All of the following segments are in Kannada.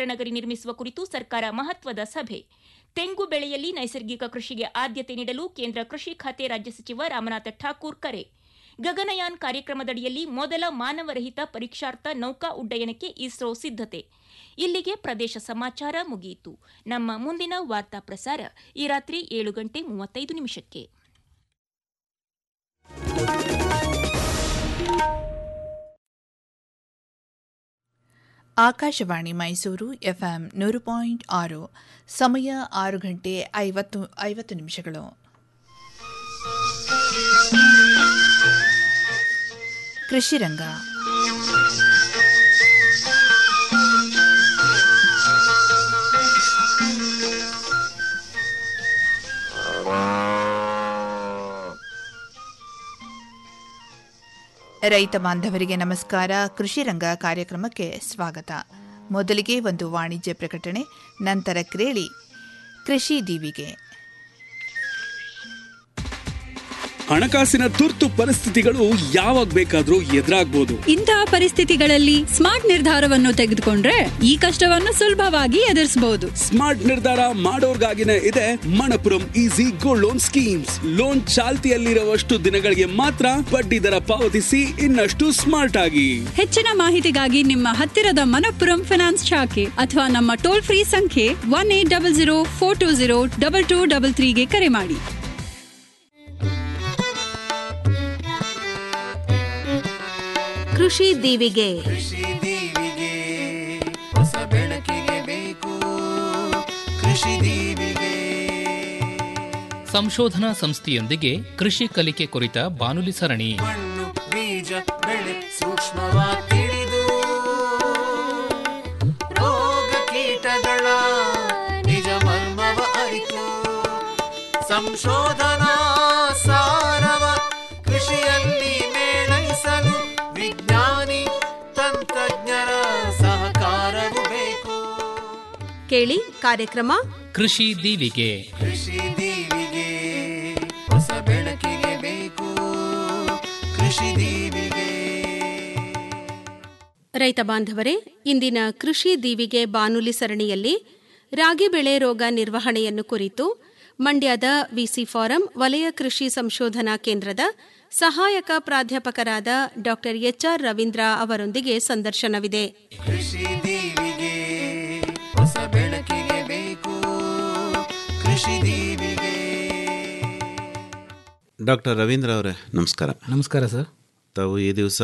ಯಂತ್ರನಗರಿ ನಿರ್ಮಿಸುವ ಕುರಿತು ಸರ್ಕಾರ ಮಹತ್ವದ ಸಭೆ ತೆಂಗು ಬೆಳೆಯಲ್ಲಿ ನೈಸರ್ಗಿಕ ಕೃಷಿಗೆ ಆದ್ಯತೆ ನೀಡಲು ಕೇಂದ್ರ ಕೃಷಿ ಖಾತೆ ರಾಜ್ಯ ಸಚಿವ ರಾಮನಾಥ ಠಾಕೂರ್ ಕರೆ ಗಗನಯಾನ್ ಕಾರ್ಯಕ್ರಮದಡಿಯಲ್ಲಿ ಮೊದಲ ಮಾನವರಹಿತ ಪರೀಕ್ಷಾರ್ಥ ನೌಕಾ ಉಡ್ಡಯನಕ್ಕೆ ಇಸ್ರೋ ಸಿದ್ಧತೆ ಇಲ್ಲಿಗೆ ಪ್ರದೇಶ ಸಮಾಚಾರ ಮುಗಿಯಿತು ನಮ್ಮ ಮುಂದಿನ ವಾರ್ತಾ ಪ್ರಸಾರ ಈ ರಾತ್ರಿ ಏಳು ಗಂಟೆ ಮೂವತ್ತೈದು ನಿಮಿಷಕ್ಕೆ ಆಕಾಶವಾಣಿ ಮೈಸೂರು ಎಫ್ಎಂ ನೂರು ಪಾಯಿಂಟ್ ಆರು ಸಮಯ ಆರು ಗಂಟೆ ಐವತ್ತು ಐವತ್ತು ನಿಮಿಷಗಳು ಕೃಷಿ ರಂಗ ರೈತ ಬಾಂಧವರಿಗೆ ನಮಸ್ಕಾರ ಕೃಷಿ ರಂಗ ಕಾರ್ಯಕ್ರಮಕ್ಕೆ ಸ್ವಾಗತ ಮೊದಲಿಗೆ ಒಂದು ವಾಣಿಜ್ಯ ಪ್ರಕಟಣೆ ನಂತರ ಕೇಳಿ ಕೃಷಿ ದೀವಿಗೆ ಹಣಕಾಸಿನ ತುರ್ತು ಪರಿಸ್ಥಿತಿಗಳು ಯಾವಾಗ ಬೇಕಾದ್ರೂ ಎದುರಾಗ್ಬೋದು ಇಂತಹ ಪರಿಸ್ಥಿತಿಗಳಲ್ಲಿ ಸ್ಮಾರ್ಟ್ ನಿರ್ಧಾರವನ್ನು ತೆಗೆದುಕೊಂಡ್ರೆ ಈ ಕಷ್ಟವನ್ನು ಸುಲಭವಾಗಿ ಎದುರಿಸಬಹುದು ಸ್ಮಾರ್ಟ್ ನಿರ್ಧಾರ ಮಾಡೋರ್ಗಾಗಿನೇ ಇದೆ Manappuram easy gold loan schemes loan ಚಾಲ್ತಿಯಲ್ಲಿರುವಷ್ಟು ದಿನಗಳಿಗೆ ಮಾತ್ರ ಬಡ್ಡಿ ದರ ಪಾವತಿಸಿ ಇನ್ನಷ್ಟು ಸ್ಮಾರ್ಟ್ ಆಗಿ ಹೆಚ್ಚಿನ ಮಾಹಿತಿಗಾಗಿ ನಿಮ್ಮ ಹತ್ತಿರದ ಮನಪ್ಪುರಂ ಫಿನಾನ್ಸ್ ಶಾಖೆ ಅಥವಾ ನಮ್ಮ ಟೋಲ್ ಫ್ರೀ ಸಂಖ್ಯೆ one eight double zero four two zero double two double ತ್ರೀಗೆ ಕರೆ ಮಾಡಿ ಕೃಷಿ ದೀವಿಗೆ ಕೃಷಿ ದೀವಿಗೆ ಹೊಸ ಬೆಳಕಿಗೆ ಬೇಕು ಕೃಷಿ ದೀವಿಗೆ ಸಂಶೋಧನಾ ಸಂಸ್ಥೆಯೊಂದಿಗೆ ಕೃಷಿ ಕಲಿಕೆ ಕುರಿತ ಬಾನುಲಿ ಸರಣಿ ಮಣ್ಣು ಬೀಜ ಬೆಳೆ ಸೂಕ್ಷ್ಮವಾಗಿ ತಿಳಿದು ರೋಗ ಕೀಟಗಳ ನಿಜ ಮರ್ಮವ ಅರಿತು ಸಂಶೋಧನಾ ಸಾರವ ಕೃಷಿಯಲ್ಲಿ ಮೇಳೈಸಲು ವಿಜ್ಞಾನಿ ತಂತ್ರಜ್ಞರ ಸಹಕಾರವು ಬೇಕು ಕೇಳಿ ಕಾರ್ಯಕ್ರಮ ಕೃಷಿ ದೀವಿಗೆ ಕೃಷಿ ದೀವಿಗೆ ಹೊಸ ಬೆಳಕಿಗೆ ಬೇಕು ಕೃಷಿ ದೀವಿಗೆ ರೈತ ಬಾಂಧವರೇ ಇಂದಿನ ಕೃಷಿ ದೀವಿಗೆ ಬಾನುಲಿ ಸರಣಿಯಲ್ಲಿ ರಾಗಿ ಬೆಳೆ ರೋಗ ನಿರ್ವಹಣೆಯನ್ನು ಕುರಿತು ಮಂಡ್ಯದ ವಿಸಿ ಫಾರಂ ವಲಯ ಕೃಷಿ ಸಂಶೋಧನಾ ಕೇಂದ್ರದ ಸಹಾಯಕ ಪ್ರಾಧ್ಯಾಪಕರಾದ ಡಾ ಎಚ್ಆರ್ ರವೀಂದ್ರ ಅವರೊಂದಿಗೆ ಸಂದರ್ಶನವಿದೆ ಕೃಷಿ ದೀವಿಗೆ ಹೊಸ ಬೆಳಕಿಗೆ ಬೇಕು ಕೃಷಿ ದೀವಿಗೆ ಡಾಕ್ಟರ್ ರವೀಂದ್ರ ಅವರೇ ನಮಸ್ಕಾರ ನಮಸ್ಕಾರ ಸರ್ ತಾವು ಈ ದಿವಸ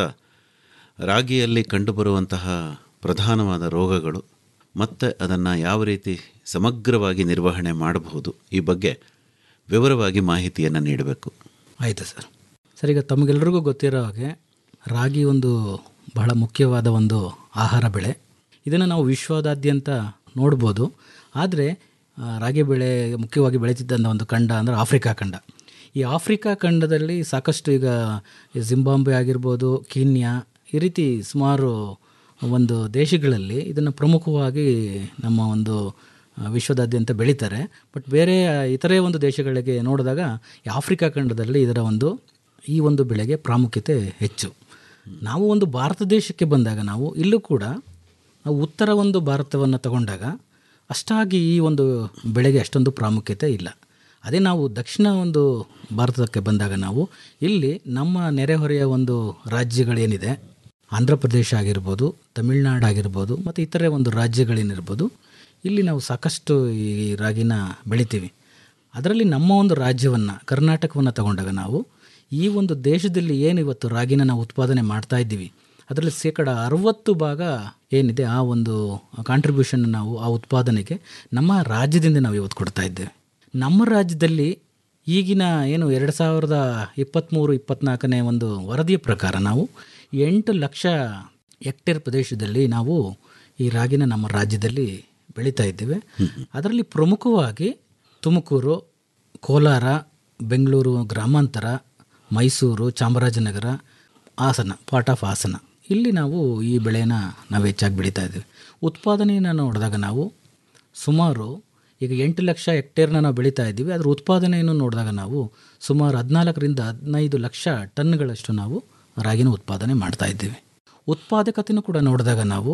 ರಾಗಿಯಲ್ಲಿ ಕಂಡುಬರುವಂತಹ ಪ್ರಧಾನವಾದ ರೋಗಗಳು ಮತ್ತು ಅದನ್ನು ಯಾವ ರೀತಿ ಸಮಗ್ರವಾಗಿ ನಿರ್ವಹಣೆ ಮಾಡಬಹುದು ಈ ಬಗ್ಗೆ ವಿವರವಾಗಿ ಮಾಹಿತಿಯನ್ನು ನೀಡಬೇಕು ಆಯಿತು ಸರ್ ಸರ್ ಈಗ ತಮಗೆಲ್ಲರಿಗೂ ಗೊತ್ತಿರೋ ಹಾಗೆ ರಾಗಿ ಒಂದು ಬಹಳ ಮುಖ್ಯವಾದ ಒಂದು ಆಹಾರ ಬೆಳೆ ಇದನ್ನು ನಾವು ವಿಶ್ವದಾದ್ಯಂತ ನೋಡ್ಬೋದು ಆದರೆ ಆ, ರಾಗಿ ಬೆಳೆ ಮುಖ್ಯವಾಗಿ ಬೆಳೀತಿದ್ದಂಥ ಒಂದು ಖಂಡ ಅಂದರೆ ಆಫ್ರಿಕಾ ಖಂಡ ಈ ಆಫ್ರಿಕಾ ಖಂಡದಲ್ಲಿ ಸಾಕಷ್ಟು ಈಗ ಈ ಜಿಂಬಾಬ್ವೆ ಆಗಿರ್ಬೋದು ಕೀನ್ಯಾ ಈ ರೀತಿ ಸುಮಾರು ಒಂದು ದೇಶಗಳಲ್ಲಿ ಇದನ್ನು ಪ್ರಮುಖವಾಗಿ ನಮ್ಮ ಒಂದು ಆ, ವಿಶ್ವದಾದ್ಯಂತ ಬೆಳೀತಾರೆ ಬಟ್ ಬೇರೆ ಇತರೆ ಒಂದು ದೇಶಗಳಿಗೆ ನೋಡಿದಾಗ ಈ ಆಫ್ರಿಕಾ ಖಂಡದಲ್ಲಿ ಇದರ ಒಂದು ಈ ಒಂದು ಬೆಳೆಗೆ ಪ್ರಾಮುಖ್ಯತೆ ಹೆಚ್ಚು ನಾವು ಒಂದು ಭಾರತ ದೇಶಕ್ಕೆ ಬಂದಾಗ ನಾವು ಇಲ್ಲೂ ಕೂಡ ನಾವು ಉತ್ತರ ಒಂದು ಭಾರತವನ್ನು ತಗೊಂಡಾಗ ಅಷ್ಟಾಗಿ ಈ ಒಂದು ಬೆಳೆಗೆ ಅಷ್ಟೊಂದು ಪ್ರಾಮುಖ್ಯತೆ ಇಲ್ಲ ಅದೇ ನಾವು ದಕ್ಷಿಣ ಒಂದು ಭಾರತಕ್ಕೆ ಬಂದಾಗ ನಾವು ಇಲ್ಲಿ ನಮ್ಮ ನೆರೆಹೊರೆಯ ಒಂದು ರಾಜ್ಯಗಳೇನಿದೆ ಆಂಧ್ರ ಪ್ರದೇಶ ಆಗಿರ್ಬೋದು ತಮಿಳುನಾಡು ಆಗಿರ್ಬೋದು ಮತ್ತು ಇತರೆ ಒಂದು ರಾಜ್ಯಗಳೇನಿರ್ಬೋದು ಇಲ್ಲಿ ನಾವು ಸಾಕಷ್ಟು ಈ ರಾಗಿನ ಬೆಳಿತೀವಿ ಅದರಲ್ಲಿ ನಮ್ಮ ಒಂದು ರಾಜ್ಯವನ್ನು ಕರ್ನಾಟಕವನ್ನು ತಗೊಂಡಾಗ ನಾವು ಈ ಒಂದು ದೇಶದಲ್ಲಿ ಏನು ಇವತ್ತು ರಾಗಿನ ನಾವು ಉತ್ಪಾದನೆ ಮಾಡ್ತಾ ಇದ್ದೀವಿ ಅದರಲ್ಲಿ ಶೇಕಡ ಅರವತ್ತು ಭಾಗ ಏನಿದೆ ಆ ಒಂದು ಕಾಂಟ್ರಿಬ್ಯೂಷನ್ ನಾವು ಆ ಉತ್ಪಾದನೆಗೆ ನಮ್ಮ ರಾಜ್ಯದಿಂದ ನಾವು ಇವತ್ತು ಕೊಡ್ತಾ ಇದ್ದೇವೆ ನಮ್ಮ ರಾಜ್ಯದಲ್ಲಿ ಈಗಿನ ಏನು ಎರಡು ಸಾವಿರದ ಇಪ್ಪತ್ತ್ಮೂರು ಇಪ್ಪತ್ತ್ನಾಲ್ಕನೇ ಒಂದು ವರದಿಯ ಪ್ರಕಾರ ನಾವು ಎಂಟು ಲಕ್ಷ ಹೆಕ್ಟೇರ್ ಪ್ರದೇಶದಲ್ಲಿ ನಾವು ಈ ರಾಗಿನ ನಮ್ಮ ರಾಜ್ಯದಲ್ಲಿ ಬೆಳೀತಾ ಇದ್ದೇವೆ ಅದರಲ್ಲಿ ಪ್ರಮುಖವಾಗಿ ತುಮಕೂರು ಕೋಲಾರ ಬೆಂಗಳೂರು ಗ್ರಾಮಾಂತರ ಮೈಸೂರು ಚಾಮರಾಜನಗರ ಹಾಸನ ಪಾರ್ಟ್ ಆಫ್ ಹಾಸನ ಇಲ್ಲಿ ನಾವು ಈ ಬೆಳೆನ ನಾವು ಹೆಚ್ಚಾಗಿ ಬೆಳೀತಾ ಇದ್ದೇವೆ ಉತ್ಪಾದನೆಯನ್ನು ನೋಡಿದಾಗ ನಾವು ಸುಮಾರು ಈಗ ಎಂಟು ಲಕ್ಷ ಹೆಕ್ಟೇರ್ನ ನಾವು ಬೆಳೀತಾ ಇದ್ದೀವಿ ಅದರ ಉತ್ಪಾದನೆಯನ್ನು ನೋಡಿದಾಗ ನಾವು ಸುಮಾರು ಹದಿನಾಲ್ಕರಿಂದ ಹದಿನೈದು ಲಕ್ಷ ಟನ್ಗಳಷ್ಟು ನಾವು ರಾಗಿನ ಉತ್ಪಾದನೆ ಮಾಡ್ತಾ ಇದ್ದೀವಿ ಉತ್ಪಾದಕತೆಯೂ ಕೂಡ ನೋಡಿದಾಗ ನಾವು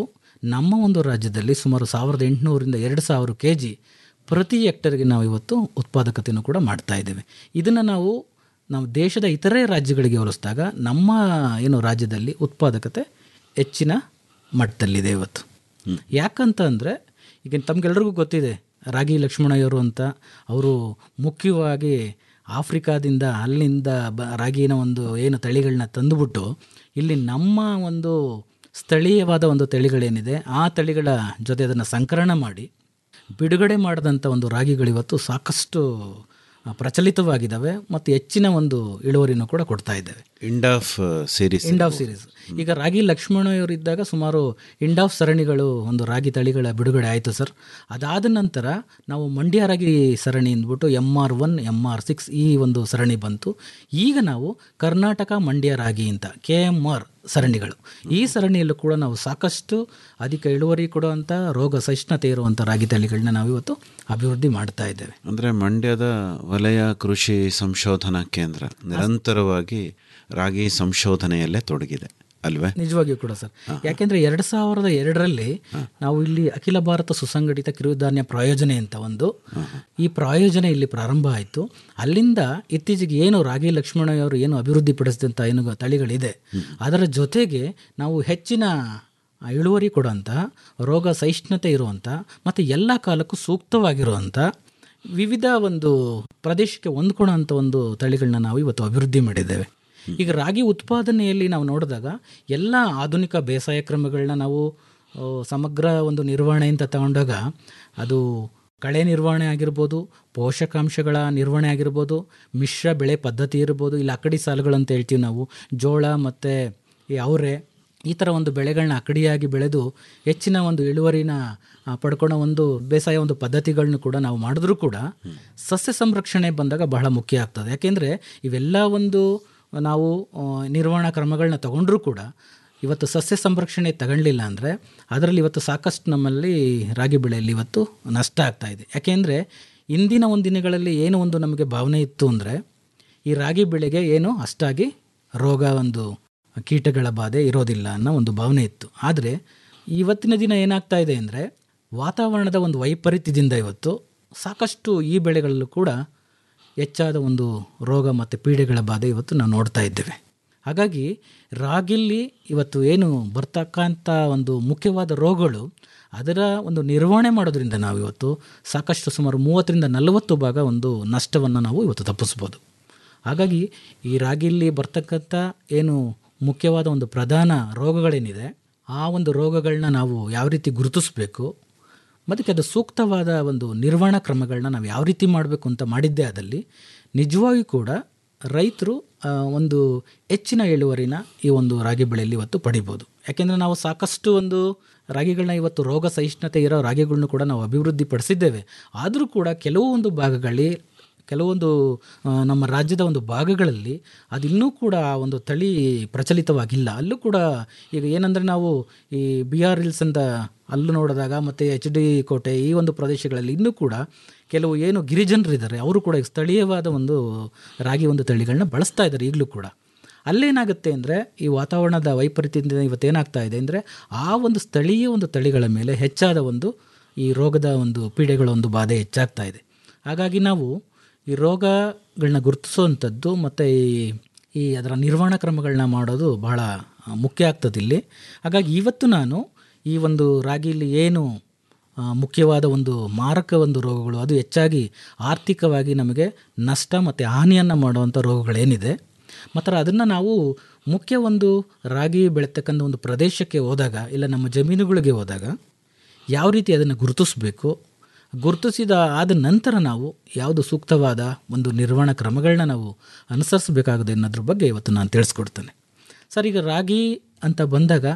ನಮ್ಮ ಒಂದು ರಾಜ್ಯದಲ್ಲಿ ಸುಮಾರು ಸಾವಿರದ ಎಂಟುನೂರಿಂದ ಎರಡು ಸಾವಿರ ಕೆ ಜಿ ಪ್ರತಿ ಹೆಕ್ಟರ್ಗೆ ನಾವು ಇವತ್ತು ಉತ್ಪಾದಕತೆಯನ್ನು ಕೂಡ ಮಾಡ್ತಾ ಇದ್ದೇವೆ ಇದನ್ನು ನಾವು ನಾವು ದೇಶದ ಇತರೆ ರಾಜ್ಯಗಳಿಗೆ ಹೋಲಿಸಿದಾಗ ನಮ್ಮ ಏನು ರಾಜ್ಯದಲ್ಲಿ ಉತ್ಪಾದಕತೆ ಹೆಚ್ಚಿನ ಮಟ್ಟದಲ್ಲಿದೆ ಇವತ್ತು ಯಾಕಂತ ಅಂದರೆ ಈಗ ತಮಗೆಲ್ಲರಿಗೂ ಗೊತ್ತಿದೆ ರಾಗಿ ಲಕ್ಷ್ಮಣಯ್ಯವರು ಅಂತ ಅವರು ಮುಖ್ಯವಾಗಿ ಆಫ್ರಿಕಾದಿಂದ ಅಲ್ಲಿಂದ ಬ ರಾಗಿನ ಒಂದು ಏನು ತಳಿಗಳನ್ನ ತಂದುಬಿಟ್ಟು ಇಲ್ಲಿ ನಮ್ಮ ಒಂದು ಸ್ಥಳೀಯವಾದ ಒಂದು ತಳಿಗಳೇನಿದೆ ಆ ತಳಿಗಳ ಜೊತೆ ಅದನ್ನು ಸಂಕಲನ ಮಾಡಿ ಬಿಡುಗಡೆ ಮಾಡಿದಂಥ ಒಂದು ರಾಗಿಗಳು ಇವತ್ತು ಸಾಕಷ್ಟು ಆ, ಪ್ರಚಲಿತವಾಗಿದ್ದಾವೆ ಮತ್ತು ಹೆಚ್ಚಿನ ಒಂದು ಇಳುವರಿನೂ ಕೂಡ ಕೊಡ್ತಾ ಇದ್ದೇವೆ end of series end of series ಈಗ ರಾಗಿ ಲಕ್ಷ್ಮಣಯವರು ಇದ್ದಾಗ ಸುಮಾರು ಇಂಡ್ ಆಫ್ ಸರಣಿಗಳು ಒಂದು ರಾಗಿ ತಳಿಗಳ ಬಿಡುಗಡೆ ಆಯಿತು ಸರ್ ಅದಾದ ನಂತರ ನಾವು ಮಂಡ್ಯ ರಾಗಿ ಸರಣಿ ಅಂದ್ಬಿಟ್ಟು M R one M R six ಈ ಒಂದು ಸರಣಿ ಬಂತು ಈಗ ನಾವು ಕರ್ನಾಟಕ ಮಂಡ್ಯ ರಾಗಿ ಅಂತ ಕೆ ಎಮ್ ಆರ್ ಸರಣಿಗಳು ಈ ಸರಣಿಯಲ್ಲೂ ಕೂಡ ನಾವು ಸಾಕಷ್ಟು ಅಧಿಕ ಇಳುವರಿ ಕೊಡುವಂಥ ರೋಗ ಸಹಿಷ್ಣುತೆ ಇರುವಂಥ ರಾಗಿ ತಳಿಗಳನ್ನ ನಾವು ಇವತ್ತು ಅಭಿವೃದ್ಧಿ ಮಾಡ್ತಾ ಇದ್ದೇವೆ ಅಂದರೆ ಮಂಡ್ಯದ ವಲಯ ಕೃಷಿ ಸಂಶೋಧನಾ ಕೇಂದ್ರ ನಿರಂತರವಾಗಿ ರಾಗಿ ಸಂಶೋಧನೆಯಲ್ಲೇ ತೊಡಗಿದೆ ಅಲ್ವೇ ನಿಜವಾಗಿಯೂ ಕೂಡ ಸರ್ ಯಾಕೆಂದ್ರೆ ಎರಡ್ ಸಾವಿರದ ಎರಡರಲ್ಲಿ ನಾವು ಇಲ್ಲಿ ಅಖಿಲ ಭಾರತ ಸುಸಂಘಟಿತ ಕಿರುಧಾನ್ಯ ಪ್ರಾಯೋಜನೆ ಅಂತ ಒಂದು ಈ ಪ್ರಾಯೋಜನೆ ಇಲ್ಲಿ ಪ್ರಾರಂಭ ಆಯಿತು ಅಲ್ಲಿಂದ ಇತ್ತೀಚೆಗೆ ಏನು ರಾಗಿ ಲಕ್ಷ್ಮಣಯ್ಯವರು ಏನು ಅಭಿವೃದ್ಧಿಪಡಿಸಿದಂಥ ಏನು ತಳಿಗಳಿದೆ ಅದರ ಜೊತೆಗೆ ನಾವು ಹೆಚ್ಚಿನ ಇಳುವರಿ ಕೊಡುವಂಥ ರೋಗ ಸಹಿಷ್ಣುತೆ ಇರುವಂಥ ಮತ್ತು ಎಲ್ಲ ಕಾಲಕ್ಕೂ ಸೂಕ್ತವಾಗಿರುವಂಥ ವಿವಿಧ ಒಂದು ಪ್ರದೇಶಕ್ಕೆ ಹೊಂದ್ಕೊಳ್ಳೋಂಥ ಒಂದು ತಳಿಗಳನ್ನ ನಾವು ಇವತ್ತು ಅಭಿವೃದ್ಧಿ ಮಾಡಿದ್ದೇವೆ ಈಗ ರಾಗಿ ಉತ್ಪಾದನೆಯಲ್ಲಿ ನಾವು ನೋಡಿದಾಗ ಎಲ್ಲ ಆಧುನಿಕ ಬೇಸಾಯ ಕ್ರಮಗಳನ್ನ ನಾವು ಆ, ಸಮಗ್ರ ಒಂದು ನಿರ್ವಹಣೆ ಅಂತ ತಗೊಂಡಾಗ ಅದು ಕಳೆ ನಿರ್ವಹಣೆ ಆಗಿರ್ಬೋದು ಪೋಷಕಾಂಶಗಳ ನಿರ್ವಹಣೆ ಆಗಿರ್ಬೋದು ಮಿಶ್ರ ಬೆಳೆ ಪದ್ಧತಿ ಇರ್ಬೋದು ಇಲ್ಲ ಅಕಡಿ ಸಾಲುಗಳಂತ ಹೇಳ್ತೀವಿ ನಾವು ಜೋಳ ಮತ್ತು ಈ ಅವರೆ ಈ ಥರ ಒಂದು ಬೆಳೆಗಳನ್ನ ಅಕಡಿಯಾಗಿ ಬೆಳೆದು ಹೆಚ್ಚಿನ ಒಂದು ಇಳುವರಿನ ಆ, ಪಡ್ಕೊಳ್ಳೋ ಒಂದು ಬೇಸಾಯ ಒಂದು ಪದ್ಧತಿಗಳನ್ನ ಕೂಡ ನಾವು ಮಾಡಿದ್ರೂ ಕೂಡ ಸಸ್ಯ ಸಂರಕ್ಷಣೆ ಬಂದಾಗ ಬಹಳ ಮುಖ್ಯ ಆಗ್ತದೆ ಯಾಕೆಂದರೆ ಇವೆಲ್ಲ ಒಂದು ನಾವು ಆ, ನಿರ್ವಹಣಾ ಕ್ರಮಗಳನ್ನ ತಗೊಂಡ್ರೂ ಕೂಡ ಇವತ್ತು ಸಸ್ಯ ಸಂರಕ್ಷಣೆ ತಗೊಳ್ಳಿಲ್ಲ ಅಂದರೆ ಅದರಲ್ಲಿ ಇವತ್ತು ಸಾಕಷ್ಟು ನಮ್ಮಲ್ಲಿ ರಾಗಿ ಬೆಳೆಯಲ್ಲಿ ಇವತ್ತು ನಷ್ಟ ಆಗ್ತಾ ಇದೆ ಯಾಕೆಂದರೆ ಇಂದಿನ ಒಂದು ದಿನಗಳಲ್ಲಿ ಏನು ಒಂದು ನಮಗೆ ಭಾವನೆ ಇತ್ತು ಅಂದರೆ ಈ ರಾಗಿ ಬೆಳೆಗೆ ಏನು ಅಷ್ಟಾಗಿ ರೋಗ ಒಂದು ಕೀಟಗಳ ಬಾಧೆ ಇರೋದಿಲ್ಲ ಅನ್ನೋ ಒಂದು ಭಾವನೆ ಇತ್ತು ಆದರೆ ಇವತ್ತಿನ ದಿನ ಏನಾಗ್ತಾ ಇದೆ ಅಂದರೆ ವಾತಾವರಣದ ಒಂದು ವೈಪರೀತ್ಯದಿಂದ ಇವತ್ತು ಸಾಕಷ್ಟು ಈ ಬೆಳೆಗಳಲ್ಲೂ ಕೂಡ ಹೆಚ್ಚಾದ ಒಂದು ರೋಗ ಮತ್ತು ಪೀಡೆಗಳ ಬಾಧೆ ಇವತ್ತು ನಾವು ನೋಡ್ತಾ ಇದ್ದೇವೆ ಹಾಗಾಗಿ ರಾಗಿಲ್ಲಿ ಇವತ್ತು ಏನು ಬರ್ತಕ್ಕಂಥ ಒಂದು ಮುಖ್ಯವಾದ ರೋಗಗಳು ಅದರ ಒಂದು ನಿರ್ವಹಣೆ ಮಾಡೋದ್ರಿಂದ ನಾವು ಇವತ್ತು ಸಾಕಷ್ಟು ಸುಮಾರು ಮೂವತ್ತರಿಂದ ನಲವತ್ತು ಭಾಗ ಒಂದು ನಷ್ಟವನ್ನು ನಾವು ಇವತ್ತು ತಪ್ಪಿಸ್ಬೋದು ಹಾಗಾಗಿ ಈ ರಾಗಿಯಲ್ಲಿ ಬರ್ತಕ್ಕಂಥ ಏನು ಮುಖ್ಯವಾದ ಒಂದು ಪ್ರಧಾನ ರೋಗಗಳೇನಿದೆ ಆ ಒಂದು ರೋಗಗಳನ್ನ ನಾವು ಯಾವ ರೀತಿ ಗುರುತಿಸಬೇಕು ಮತ್ತು ಅದು ಸೂಕ್ತವಾದ ಒಂದು ನಿರ್ವಹಣಾ ಕ್ರಮಗಳನ್ನ ನಾವು ಯಾವ ರೀತಿ ಮಾಡಬೇಕು ಅಂತ ಮಾಡಿದ್ದೇ ಆದಲ್ಲಿ ನಿಜವಾಗಿಯೂ ಕೂಡ ರೈತರು ಆ, ಒಂದು ಹೆಚ್ಚಿನ ಇಳುವರಿನ ಈ ಒಂದು ರಾಗಿ ಬೆಳೆಯಲ್ಲಿ ಇವತ್ತು ಪಡಿಬೋದು ಯಾಕೆಂದರೆ ನಾವು ಸಾಕಷ್ಟು ಒಂದು ರಾಗಿಗಳನ್ನ ಇವತ್ತು ರೋಗ ಸಹಿಷ್ಣುತೆ ಇರೋ ರಾಗಿಗಳನ್ನ ಕೂಡ ನಾವು ಅಭಿವೃದ್ಧಿ ಪಡಿಸಿದ್ದೇವೆ ಆದರೂ ಕೂಡ ಕೆಲವು ಒಂದು ಭಾಗಗಳಲ್ಲಿ ಕೆಲವೊಂದು ಆ, ನಮ್ಮ ರಾಜ್ಯದ ಒಂದು ಭಾಗಗಳಲ್ಲಿ ಅದಿನ್ನೂ ಕೂಡ ಆ ಒಂದು ತಳಿ ಪ್ರಚಲಿತವಾಗಿಲ್ಲ ಅಲ್ಲೂ ಕೂಡ ಈಗ ಏನಂದರೆ ನಾವು ಈ ಬಿ ಆರ್ ಹಿಲ್ಸ್ ಅಂತ ಅಲ್ಲೂ ನೋಡಿದಾಗ ಮತ್ತು ಎಚ್ ಡಿ ಕೋಟೆ ಈ ಒಂದು ಪ್ರದೇಶಗಳಲ್ಲಿ ಇನ್ನೂ ಕೂಡ ಕೆಲವು ಏನು ಗಿರಿಜನರಿದ್ದಾರೆ ಅವರು ಕೂಡ ಈ ಸ್ಥಳೀಯವಾದ ಒಂದು ರಾಗಿ ಒಂದು ತಳಿಗಳನ್ನ ಬಳಸ್ತಾ ಇದ್ದಾರೆ ಈಗಲೂ ಕೂಡ ಅಲ್ಲೇನಾಗುತ್ತೆ ಅಂದರೆ ಈ ವಾತಾವರಣದ ವೈಪರೀತ್ಯದಿಂದ ಇವತ್ತೇನಾಗ್ತಾ ಇದೆ ಅಂದರೆ ಆ ಒಂದು ಸ್ಥಳೀಯ ಒಂದು ತಳಿಗಳ ಮೇಲೆ ಹೆಚ್ಚಾದ ಒಂದು ಈ ರೋಗದ ಒಂದು ಪೀಡೆಗಳ ಒಂದು ಬಾಧೆ ಹೆಚ್ಚಾಗ್ತಾ ಇದೆ ಹಾಗಾಗಿ ನಾವು ಈ ರೋಗಗಳನ್ನ ಗುರುತಿಸುವಂಥದ್ದು ಮತ್ತು ಈ ಈ ಅದರ ನಿರ್ವಹಣಾ ಕ್ರಮಗಳನ್ನ ಮಾಡೋದು ಬಹಳ ಆ, ಮುಖ್ಯ ಆಗ್ತದೆ ಇಲ್ಲಿ ಹಾಗಾಗಿ ಇವತ್ತು ನಾನು ಈ ಒಂದು ರಾಗಿಲಿ ಏನು ಆ, ಮುಖ್ಯವಾದ ಒಂದು ಮಾರಕ ಒಂದು ರೋಗಗಳು ಅದು ಹೆಚ್ಚಾಗಿ ಆರ್ಥಿಕವಾಗಿ ನಮಗೆ ನಷ್ಟ ಮತ್ತು ಹಾನಿಯನ್ನು ಮಾಡುವಂಥ ರೋಗಗಳೇನಿದೆ ಮತ್ತು ಅದನ್ನು ನಾವು ಮುಖ್ಯ ಒಂದು ರಾಗಿ ಬೆಳೀತಕ್ಕಂಥ ಒಂದು ಪ್ರದೇಶಕ್ಕೆ ಹೋದಾಗ ಇಲ್ಲ ನಮ್ಮ ಜಮೀನುಗಳಿಗೆ ಹೋದಾಗ ಯಾವ ರೀತಿ ಅದನ್ನು ಗುರುತಿಸಬೇಕು ಗುರುತಿಸಿದ ಆದ ನಂತರ ನಾವು ಯಾವುದು ಸೂಕ್ತವಾದ ಒಂದು ನಿರ್ವಹಣಾ ಕ್ರಮಗಳನ್ನ ನಾವು ಅನುಸರಿಸಬೇಕಾಗುತ್ತೆ ಅನ್ನೋದ್ರ ಬಗ್ಗೆ ಇವತ್ತು ನಾನು ತಿಳಿಸ್ಕೊಡ್ತೇನೆ ಸರ್ ಈಗ ರಾಗಿ ಅಂತ ಬಂದಾಗ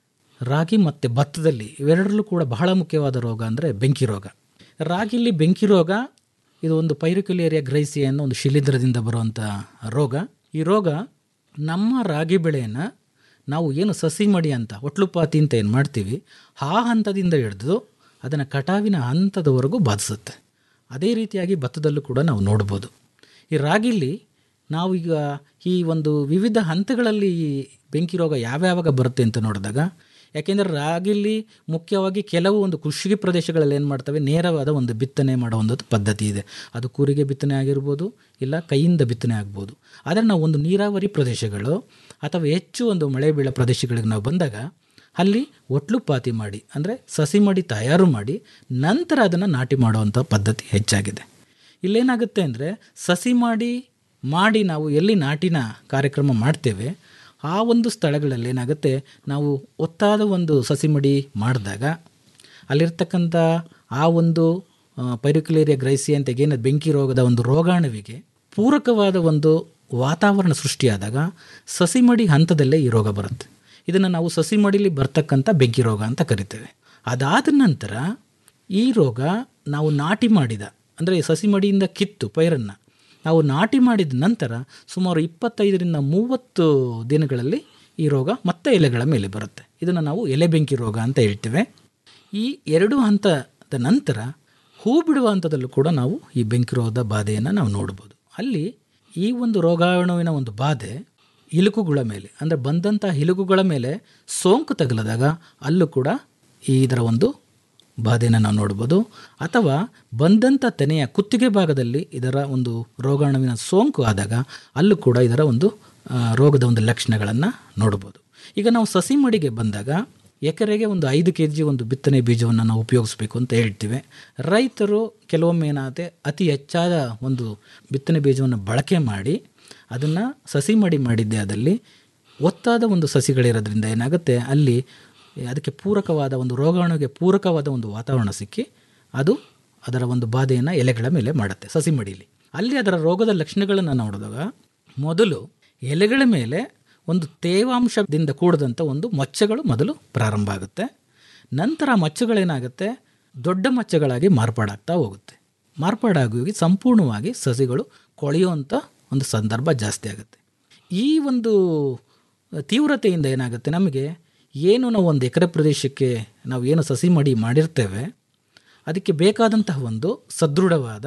ರಾಗಿ ಮತ್ತು ಭತ್ತದಲ್ಲಿ ಇವೆರಡರಲ್ಲೂ ಕೂಡ ಬಹಳ ಮುಖ್ಯವಾದ ರೋಗ ಅಂದರೆ ಬೆಂಕಿ ರೋಗ ರಾಗಿಲಿ ಬೆಂಕಿ ರೋಗ ಇದು ಒಂದು ಪೈರಿಕ್ಯುಲೇರಿಯಾ ಗ್ರೈಸಿ ಅನ್ನೋ ಒಂದು ಶಿಲೀಂಧ್ರದಿಂದ ಬರುವಂಥ ರೋಗ ಈ ರೋಗ ನಮ್ಮ ರಾಗಿ ಬೆಳೆಯನ್ನು ನಾವು ಏನು ಸಸಿ ಮಡಿ ಅಂತ ಒಟ್ಲುಪಾತಿ ಅಂತ ಏನು ಮಾಡ್ತೀವಿ ಆ ಹಂತದಿಂದ ಹಿಡಿದು ಅದನ್ನು ಕಟಾವಿನ ಹಂತದವರೆಗೂ ಬಾಧಿಸುತ್ತೆ ಅದೇ ರೀತಿಯಾಗಿ ಭತ್ತದಲ್ಲೂ ಕೂಡ ನಾವು ನೋಡ್ಬೋದು ಈ ರಾಗಿಲಿ ನಾವು ಈಗ ಈ ಒಂದು ವಿವಿಧ ಹಂತಗಳಲ್ಲಿ ಈ ಬೆಂಕಿ ರೋಗ ಯಾವ್ಯಾವಾಗ ಬರುತ್ತೆ ಅಂತ ನೋಡಿದಾಗ ಯಾಕೆಂದರೆ ರಾಗಿಲಿ ಮುಖ್ಯವಾಗಿ ಕೆಲವು ಒಂದು ಕೃಷಿ ಪ್ರದೇಶಗಳಲ್ಲಿ ಏನು ಮಾಡ್ತವೆ ನೇರವಾದ ಒಂದು ಬಿತ್ತನೆ ಮಾಡೋ ಒಂದು ಪದ್ಧತಿ ಇದೆ ಅದು ಕೂರಿಗೆ ಬಿತ್ತನೆ ಆಗಿರ್ಬೋದು ಇಲ್ಲ ಕೈಯಿಂದ ಬಿತ್ತನೆ ಆಗ್ಬೋದು ಆದರೆ ನಾವು ಒಂದು ನೀರಾವರಿ ಪ್ರದೇಶಗಳು ಅಥವಾ ಹೆಚ್ಚು ಒಂದು ಮಳೆ ಬೀಳೋ ಪ್ರದೇಶಗಳಿಗೆ ನಾವು ಬಂದಾಗ ಅಲ್ಲಿ ಒಟ್ಲು ಪಾತಿ ಮಾಡಿ ಅಂದರೆ ಸಸಿ ಮಡಿ ತಯಾರು ಮಾಡಿ ನಂತರ ಅದನ್ನು ನಾಟಿ ಮಾಡುವಂಥ ಪದ್ಧತಿ ಹೆಚ್ಚಾಗಿದೆ ಇಲ್ಲೇನಾಗುತ್ತೆ ಅಂದರೆ ಸಸಿ ಮಾಡಿ ಮಾಡಿ ನಾವು ಎಲ್ಲಿ ನಾಟಿನ ಕಾರ್ಯಕ್ರಮ ಮಾಡ್ತೇವೆ ಆ ಒಂದು ಸ್ಥಳಗಳಲ್ಲಿ ಏನಾಗುತ್ತೆ ನಾವು ಒತ್ತಾದ ಒಂದು ಸಸಿ ಮಡಿ ಮಾಡಿದಾಗ ಅಲ್ಲಿರ್ತಕ್ಕಂಥ ಆ ಒಂದು ಪೈರುಕ್ಯುಲೇರಿಯಾ ಗ್ರೈಸಿ ಅಂತ ಏನು ಬೆಂಕಿ ರೋಗದ ಒಂದು ರೋಗಾಣುವಿಗೆ ಪೂರಕವಾದ ಒಂದು ವಾತಾವರಣ ಸೃಷ್ಟಿಯಾದಾಗ ಸಸಿಮಡಿ ಹಂತದಲ್ಲೇ ಈ ರೋಗ ಬರುತ್ತೆ ಇದನ್ನು ನಾವು ಸಸಿಮಡಿಲಿ ಬರ್ತಕ್ಕಂಥ ಬೆಂಕಿ ರೋಗ ಅಂತ ಕರಿತೇವೆ ಅದಾದ ನಂತರ ಈ ರೋಗ ನಾವು ನಾಟಿ ಮಾಡಿದ ಅಂದರೆ ಸಸಿಮಡಿಯಿಂದ ಕಿತ್ತು ಪೈರನ್ನು ನಾವು ನಾಟಿ ಮಾಡಿದ ನಂತರ ಸುಮಾರು ಇಪ್ಪತ್ತೈದರಿಂದ ಮೂವತ್ತು ದಿನಗಳಲ್ಲಿ ಈ ರೋಗ ಮತ್ತೆ ಎಲೆಗಳ ಮೇಲೆ ಬರುತ್ತೆ ಇದನ್ನು ನಾವು ಎಲೆ ಬೆಂಕಿ ರೋಗ ಅಂತ ಹೇಳ್ತೇವೆ ಈ ಎರಡು ಹಂತದ ನಂತರ ಹೂ ಬಿಡುವ ಹಂತದಲ್ಲೂ ಕೂಡ ನಾವು ಈ ಬೆಂಕಿ ರೋಗದ ಬಾಧೆಯನ್ನು ನಾವು ನೋಡ್ಬೋದು ಅಲ್ಲಿ ಈ ಒಂದು ರೋಗಾಣುವಿನ ಒಂದು ಬಾಧೆ ಇಲುಕುಗಳ ಮೇಲೆ ಅಂದರೆ ಬಂದಂಥ ಇಲುಕುಗಳ ಮೇಲೆ ಸೋಂಕು ತಗಲಿದಾಗ ಅಲ್ಲೂ ಕೂಡ ಈ ಇದರ ಒಂದು ಬಾಧೆಯನ್ನು ನಾವು ನೋಡ್ಬೋದು ಅಥವಾ ಬಂದಂಥ ತೆನೆಯ ಕುತ್ತಿಗೆ ಭಾಗದಲ್ಲಿ ಇದರ ಒಂದು ರೋಗಾಣುವಿನ ಸೋಂಕು ಆದಾಗ ಅಲ್ಲೂ ಕೂಡ ಇದರ ಒಂದು ಆ, ರೋಗದ ಒಂದು ಲಕ್ಷಣಗಳನ್ನು ನೋಡ್ಬೋದು ಈಗ ನಾವು ಸಸಿ ಮಡಿಗೆ ಬಂದಾಗ ಎಕರೆಗೆ ಒಂದು ಐದು ಕೆ ಜಿ ಒಂದು ಬಿತ್ತನೆ ಬೀಜವನ್ನು ನಾವು ಉಪಯೋಗಿಸ್ಬೇಕು ಅಂತ ಹೇಳ್ತೀವಿ ರೈತರು ಕೆಲವೊಮ್ಮೆ ಏನಾಗುತ್ತೆ ಅತಿ ಹೆಚ್ಚಾದ ಒಂದು ಬಿತ್ತನೆ ಬೀಜವನ್ನು ಬಳಕೆ ಮಾಡಿ ಅದನ್ನು ಸಸಿ ಮಡಿ ಮಾಡಿದ್ದೆ ಅದಲ್ಲಿ ಒತ್ತಾದ ಒಂದು ಸಸಿಗಳಿರೋದ್ರಿಂದ ಏನಾಗುತ್ತೆ ಅಲ್ಲಿ ಅದಕ್ಕೆ ಪೂರಕವಾದ ಒಂದು ರೋಗಾಣುವಿಗೆ ಪೂರಕವಾದ ಒಂದು ವಾತಾವರಣ ಸಿಕ್ಕಿ ಅದು ಅದರ ಒಂದು ಬಾಧೆಯನ್ನು ಎಲೆಗಳ ಮೇಲೆ ಮಾಡುತ್ತೆ ಸಸಿ ಮಡಿಲಿ ಅಲ್ಲಿ ಅದರ ರೋಗದ ಲಕ್ಷಣಗಳನ್ನು ನೋಡಿದಾಗ ಮೊದಲು ಎಲೆಗಳ ಮೇಲೆ ಒಂದು ತೇವಾಂಶದಿಂದ ಕೂಡಿದಂಥ ಒಂದು ಮಚ್ಚಗಳು ಮೊದಲು ಪ್ರಾರಂಭ ಆಗುತ್ತೆ ನಂತರ ಆ ಮಚ್ಚಗಳೇನಾಗುತ್ತೆ ದೊಡ್ಡ ಮಚ್ಚಗಳಾಗಿ ಮಾರ್ಪಾಡಾಗ್ತಾ ಹೋಗುತ್ತೆ ಮಾರ್ಪಾಡಾಗಿ ಸಂಪೂರ್ಣವಾಗಿ ಸಸಿಗಳು ಕೊಳೆಯುವಂಥ ಒಂದು ಸಂದರ್ಭ ಜಾಸ್ತಿ ಆಗುತ್ತೆ ಈ ಒಂದು ತೀವ್ರತೆಯಿಂದ ಏನಾಗುತ್ತೆ ನಮಗೆ ಏನು ನಾವು ಒಂದು ಎಕರೆ ಪ್ರದೇಶಕ್ಕೆ ನಾವು ಏನು ಸಸಿ ಮಡಿ ಮಾಡಿರ್ತೇವೆ ಅದಕ್ಕೆ ಬೇಕಾದಂತಹ ಒಂದು ಸದೃಢವಾದ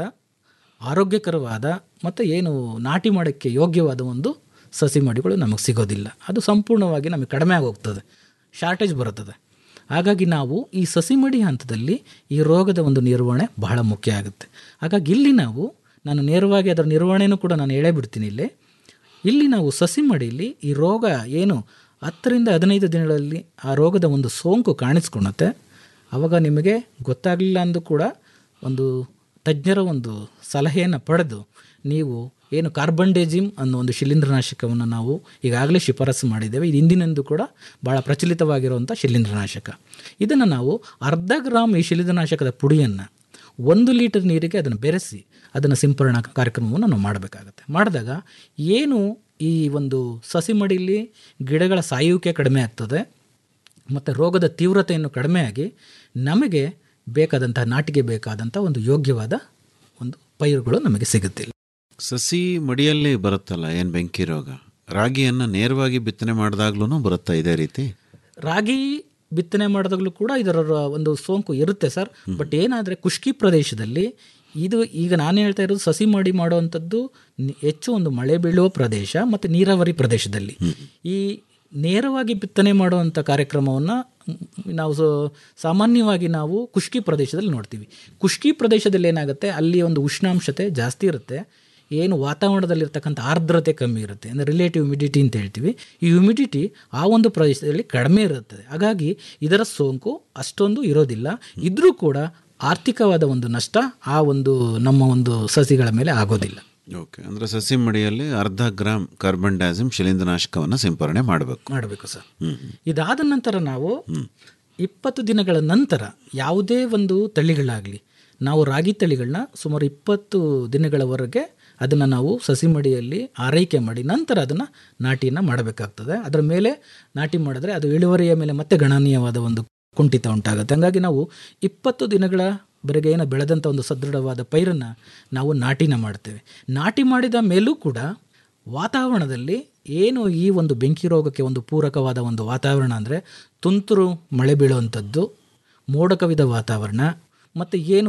ಆರೋಗ್ಯಕರವಾದ ಮತ್ತು ಏನು ನಾಟಿ ಮಾಡೋಕ್ಕೆ ಯೋಗ್ಯವಾದ ಒಂದು ಸಸಿ ಮಡಿಗಳು ನಮಗೆ ಸಿಗೋದಿಲ್ಲ ಅದು ಸಂಪೂರ್ಣವಾಗಿ ನಮಗೆ ಕಡಿಮೆ ಆಗೋಗ್ತದೆ ಶಾರ್ಟೇಜ್ ಬರುತ್ತದೆ ಹಾಗಾಗಿ ನಾವು ಈ ಸಸಿ ಮಡಿ ಹಂತದಲ್ಲಿ ಈ ರೋಗದ ಒಂದು ನಿರ್ವಹಣೆ ಬಹಳ ಮುಖ್ಯ ಆಗುತ್ತೆ ಹಾಗಾಗಿ ಇಲ್ಲಿ ನಾವು ನಾನು ನೇರವಾಗಿ ಅದರ ನಿರ್ವಹಣೆನೂ ಕೂಡ ನಾನು ಹೇಳೇ ಬಿಡ್ತೀನಿ ಇಲ್ಲಿ ಇಲ್ಲಿ ನಾವು ಸಸಿ ಮಡಿಯಲ್ಲಿ ಈ ರೋಗ ಏನು ಹತ್ತರಿಂದ ಹದಿನೈದು ದಿನಗಳಲ್ಲಿ ಆ ರೋಗದ ಒಂದು ಸೋಂಕು ಕಾಣಿಸ್ಕೊಳುತ್ತೆ ಆವಾಗ ನಿಮಗೆ ಗೊತ್ತಾಗಲಿಲ್ಲ ಅಂದು ಕೂಡ ಒಂದು ತಜ್ಞರ ಒಂದು ಸಲಹೆಯನ್ನು ಪಡೆದು ನೀವು ಏನು ಕಾರ್ಬನ್ಡೇಜಿಮ್ ಅನ್ನೋ ಒಂದು ಶಿಲೀಂಧ್ರನಾಶಕವನ್ನು ನಾವು ಈಗಾಗಲೇ ಶಿಫಾರಸು ಮಾಡಿದ್ದೇವೆ ಇದು ಇಂದಿನಿಂದ ಕೂಡ ಭಾಳ ಪ್ರಚಲಿತವಾಗಿರುವಂಥ ಶಿಲೀಂಧ್ರನಾಶಕ ಇದನ್ನು ನಾವು ಅರ್ಧ ಗ್ರಾಮ್ ಈ ಶಿಲೀಂಧ್ರನಾಶಕದ ಪುಡಿಯನ್ನು ಒಂದು ಲೀಟರ್ ನೀರಿಗೆ ಅದನ್ನು ಬೆರೆಸಿ ಅದನ್ನು ಸಿಂಪರಣಾ ಕಾರ್ಯಕ್ರಮವನ್ನು ನಾವು ಮಾಡಬೇಕಾಗತ್ತೆ ಮಾಡಿದಾಗ ಏನು ಈ ಒಂದು ಸಸಿ ಮಡಿಲಿ ಗಿಡಗಳ ಸಾಯುವಿಕೆ ಕಡಿಮೆ ಆಗ್ತದೆ ಮತ್ತು ರೋಗದ ತೀವ್ರತೆಯನ್ನು ಕಡಿಮೆಯಾಗಿ ನಮಗೆ ಬೇಕಾದಂಥ ನಾಟಿಗೆ ಬೇಕಾದಂಥ ಒಂದು ಯೋಗ್ಯವಾದ ಒಂದು ಪೈರುಗಳು ನಮಗೆ ಸಿಗುತ್ತಿಲ್ಲ ಸಸಿ ಮಡಿಯಲ್ಲಿ ಬರುತ್ತಲ್ಲ ಏನು ಬೆಂಕಿ ರೋಗ ರಾಗಿಯನ್ನು ನೇರವಾಗಿ ಬಿತ್ತನೆ ಮಾಡಿದಾಗ್ಲೂ ಬರುತ್ತಾ ಇದೇ ರೀತಿ ರಾಗಿ ಬಿತ್ತನೆ ಮಾಡಿದಾಗಲೂ ಕೂಡ ಇದರ ರ- ಒಂದು ಸೋಂಕು ಇರುತ್ತೆ ಸರ್ ಬಟ್ ಏನಾದರೆ ಖುಷ್ಕಿ ಪ್ರದೇಶದಲ್ಲಿ ಇದು ಈಗ ನಾನು ಹೇಳ್ತಾ ಇರೋದು ಸಸಿ ಮಾಡಿ ಮಾಡುವಂಥದ್ದು ನಿ- ಹೆಚ್ಚು ಒಂದು ಮಳೆ ಬೀಳುವ ಪ್ರದೇಶ ಮತ್ತು ನೀರಾವರಿ ಪ್ರದೇಶದಲ್ಲಿ ಈ ನೇರವಾಗಿ ಬಿತ್ತನೆ ಮಾಡುವಂಥ ಕಾರ್ಯಕ್ರಮವನ್ನು ನಾವು ಸೊ- ಸಾಮಾನ್ಯವಾಗಿ ನಾವು ಖುಷ್ಕಿ ಪ್ರದೇಶದಲ್ಲಿ ನೋಡ್ತೀವಿ ಖುಷ್ಕಿ ಪ್ರದೇಶದಲ್ಲಿ ಏನಾಗುತ್ತೆ ಅಲ್ಲಿ ಒಂದು ಉಷ್ಣಾಂಶತೆ ಜಾಸ್ತಿ ಇರುತ್ತೆ ಏನು ವಾತಾವರಣದಲ್ಲಿರ್ತಕ್ಕಂಥ ಆರ್ದ್ರತೆ ಕಮ್ಮಿ ಇರುತ್ತೆ ಅಂದರೆ ರಿಲೇಟಿವ್ ಹ್ಯುಮಿಡಿಟಿ ಅಂತ ಹೇಳ್ತೀವಿ ಈ ಹ್ಯುಮಿಡಿಟಿ ಆ ಒಂದು ಪ್ರದೇಶದಲ್ಲಿ ಕಡಿಮೆ ಇರುತ್ತದೆ ಹಾಗಾಗಿ ಇದರ ಸೋಂಕು ಅಷ್ಟೊಂದು ಇರೋದಿಲ್ಲ ಇದ್ರೂ ಕೂಡ ಆರ್ಥಿಕವಾದ ಒಂದು ನಷ್ಟ ಆ ಒಂದು ನಮ್ಮ ಒಂದು ಸಸಿಗಳ ಮೇಲೆ ಆಗೋದಿಲ್ಲ ಓಕೆ ಅಂದರೆ ಸಸಿ ಮಡಿಯಲ್ಲಿ ಅರ್ಧ ಗ್ರಾಮ್ ಕಾರ್ಬನ್ ಡೈಸಿಮ್ ಶಿಲೀಂಧ್ರನಾಶಕವನ್ನು ಸಿಂಪರಣೆ ಮಾಡಬೇಕು ಮಾಡಬೇಕು ಸರ್ ಇದಾದ ನಂತರ ನಾವು ಇಪ್ಪತ್ತು ದಿನಗಳ ನಂತರ ಯಾವುದೇ ಒಂದು ತಳಿಗಳಾಗಲಿ ನಾವು ರಾಗಿ ತಳಿಗಳನ್ನ ಸುಮಾರು ಇಪ್ಪತ್ತು ದಿನಗಳವರೆಗೆ ಅದನ್ನು ನಾವು ಸಸಿ ಮಡಿಯಲ್ಲಿ ಆರೈಕೆ ಮಾಡಿ ನಂತರ ಅದನ್ನು ನಾಟಿಯನ್ನು ಮಾಡಬೇಕಾಗ್ತದೆ ಅದರ ಮೇಲೆ ನಾಟಿ ಮಾಡಿದ್ರೆ ಅದು ಇಳುವರಿಯ ಮೇಲೆ ಮತ್ತೆ ಗಣನೀಯವಾದ ಒಂದು ಕುಂಠಿತ ಉಂಟಾಗುತ್ತೆ ಹಾಗಾಗಿ ನಾವು ಇಪ್ಪತ್ತು ದಿನಗಳ ವರೆಗೆ ಏನೋ ಬೆಳೆದಂಥ ಒಂದು ಸದೃಢವಾದ ಪೈರನ್ನು ನಾವು ನಾಟಿನ ಮಾಡ್ತೇವೆ ನಾಟಿ ಮಾಡಿದ ಮೇಲೂ ಕೂಡ ವಾತಾವರಣದಲ್ಲಿ ಏನು ಈ ಒಂದು ಬೆಂಕಿ ರೋಗಕ್ಕೆ ಒಂದು ಪೂರಕವಾದ ಒಂದು ವಾತಾವರಣ ಅಂದರೆ ತುಂತುರು ಮಳೆ ಬೀಳುವಂಥದ್ದು ಮೋಡ ಕವಿದ ವಾತಾವರಣ ಮತ್ತು ಏನು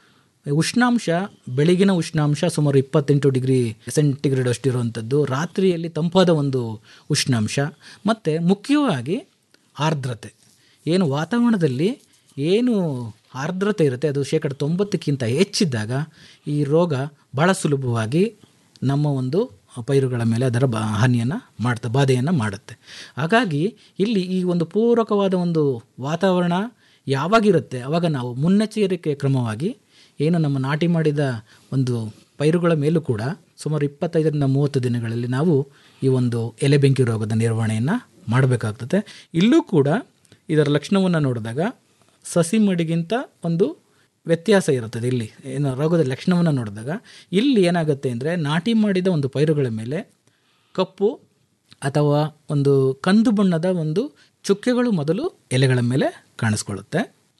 ಉಷ್ಣಾಂಶ ಬೆಳಗಿನ ಉಷ್ಣಾಂಶ ಸುಮಾರು ಇಪ್ಪತ್ತೆಂಟು ಡಿಗ್ರಿ ಸೆಂಟಿಗ್ರೇಡ್ ಅಷ್ಟಿರುವಂಥದ್ದು ರಾತ್ರಿಯಲ್ಲಿ ತಂಪಾದ ಒಂದು ಉಷ್ಣಾಂಶ ಮತ್ತು ಮುಖ್ಯವಾಗಿ ಆರ್ದ್ರತೆ ಏನು ವಾತಾವರಣದಲ್ಲಿ ಏನು ಆರ್ದ್ರತೆ ಇರುತ್ತೆ ಅದು ಶೇಕಡ ತೊಂಬತ್ತಕ್ಕಿಂತ ಹೆಚ್ಚಿದ್ದಾಗ ಈ ರೋಗ ಭಾಳ ಸುಲಭವಾಗಿ ನಮ್ಮ ಒಂದು ಪೈರುಗಳ ಮೇಲೆ ಅದರ ಬಾ ಹಾನಿಯನ್ನು ಮಾಡ್ತಾ ಬಾಧೆಯನ್ನು ಮಾಡುತ್ತೆ ಹಾಗಾಗಿ ಇಲ್ಲಿ ಈ ಒಂದು ಪೂರಕವಾದ ಒಂದು ವಾತಾವರಣ ಯಾವಾಗಿರುತ್ತೆ ಆವಾಗ ನಾವು ಮುನ್ನೆಚ್ಚರಿಕೆ ಕ್ರಮವಾಗಿ ಏನು ನಮ್ಮ ನಾಟಿ ಮಾಡಿದ ಒಂದು ಪೈರುಗಳ ಮೇಲೂ ಕೂಡ ಸುಮಾರು ಇಪ್ಪತ್ತೈದರಿಂದ ಮೂವತ್ತು ದಿನಗಳಲ್ಲಿ ನಾವು ಈ ಒಂದು ಎಲೆ ಬೆಂಕಿ ರೋಗದ ನಿರ್ವಹಣೆಯನ್ನು ಮಾಡಬೇಕಾಗ್ತದೆ ಇಲ್ಲೂ ಕೂಡ ಇದರ ಲಕ್ಷಣವನ್ನು ನೋಡಿದಾಗ ಸಸಿ ಮಡಿಗಿಂತ ಒಂದು ವ್ಯತ್ಯಾಸ ಇರುತ್ತದೆ ಇಲ್ಲಿ ಏನು ರೋಗದ ಲಕ್ಷಣವನ್ನು ನೋಡಿದಾಗ ಇಲ್ಲಿ ಏನಾಗುತ್ತೆ ಅಂದರೆ ನಾಟಿ ಮಾಡಿದ ಒಂದು ಪೈರುಗಳ ಮೇಲೆ ಕಪ್ಪು ಅಥವಾ ಒಂದು ಕಂದು ಬಣ್ಣದ ಒಂದು ಚುಕ್ಕೆಗಳು ಮೊದಲು ಎಲೆಗಳ ಮೇಲೆ ಕಾಣಿಸ್ಕೊಳ್ಳುತ್ತೆ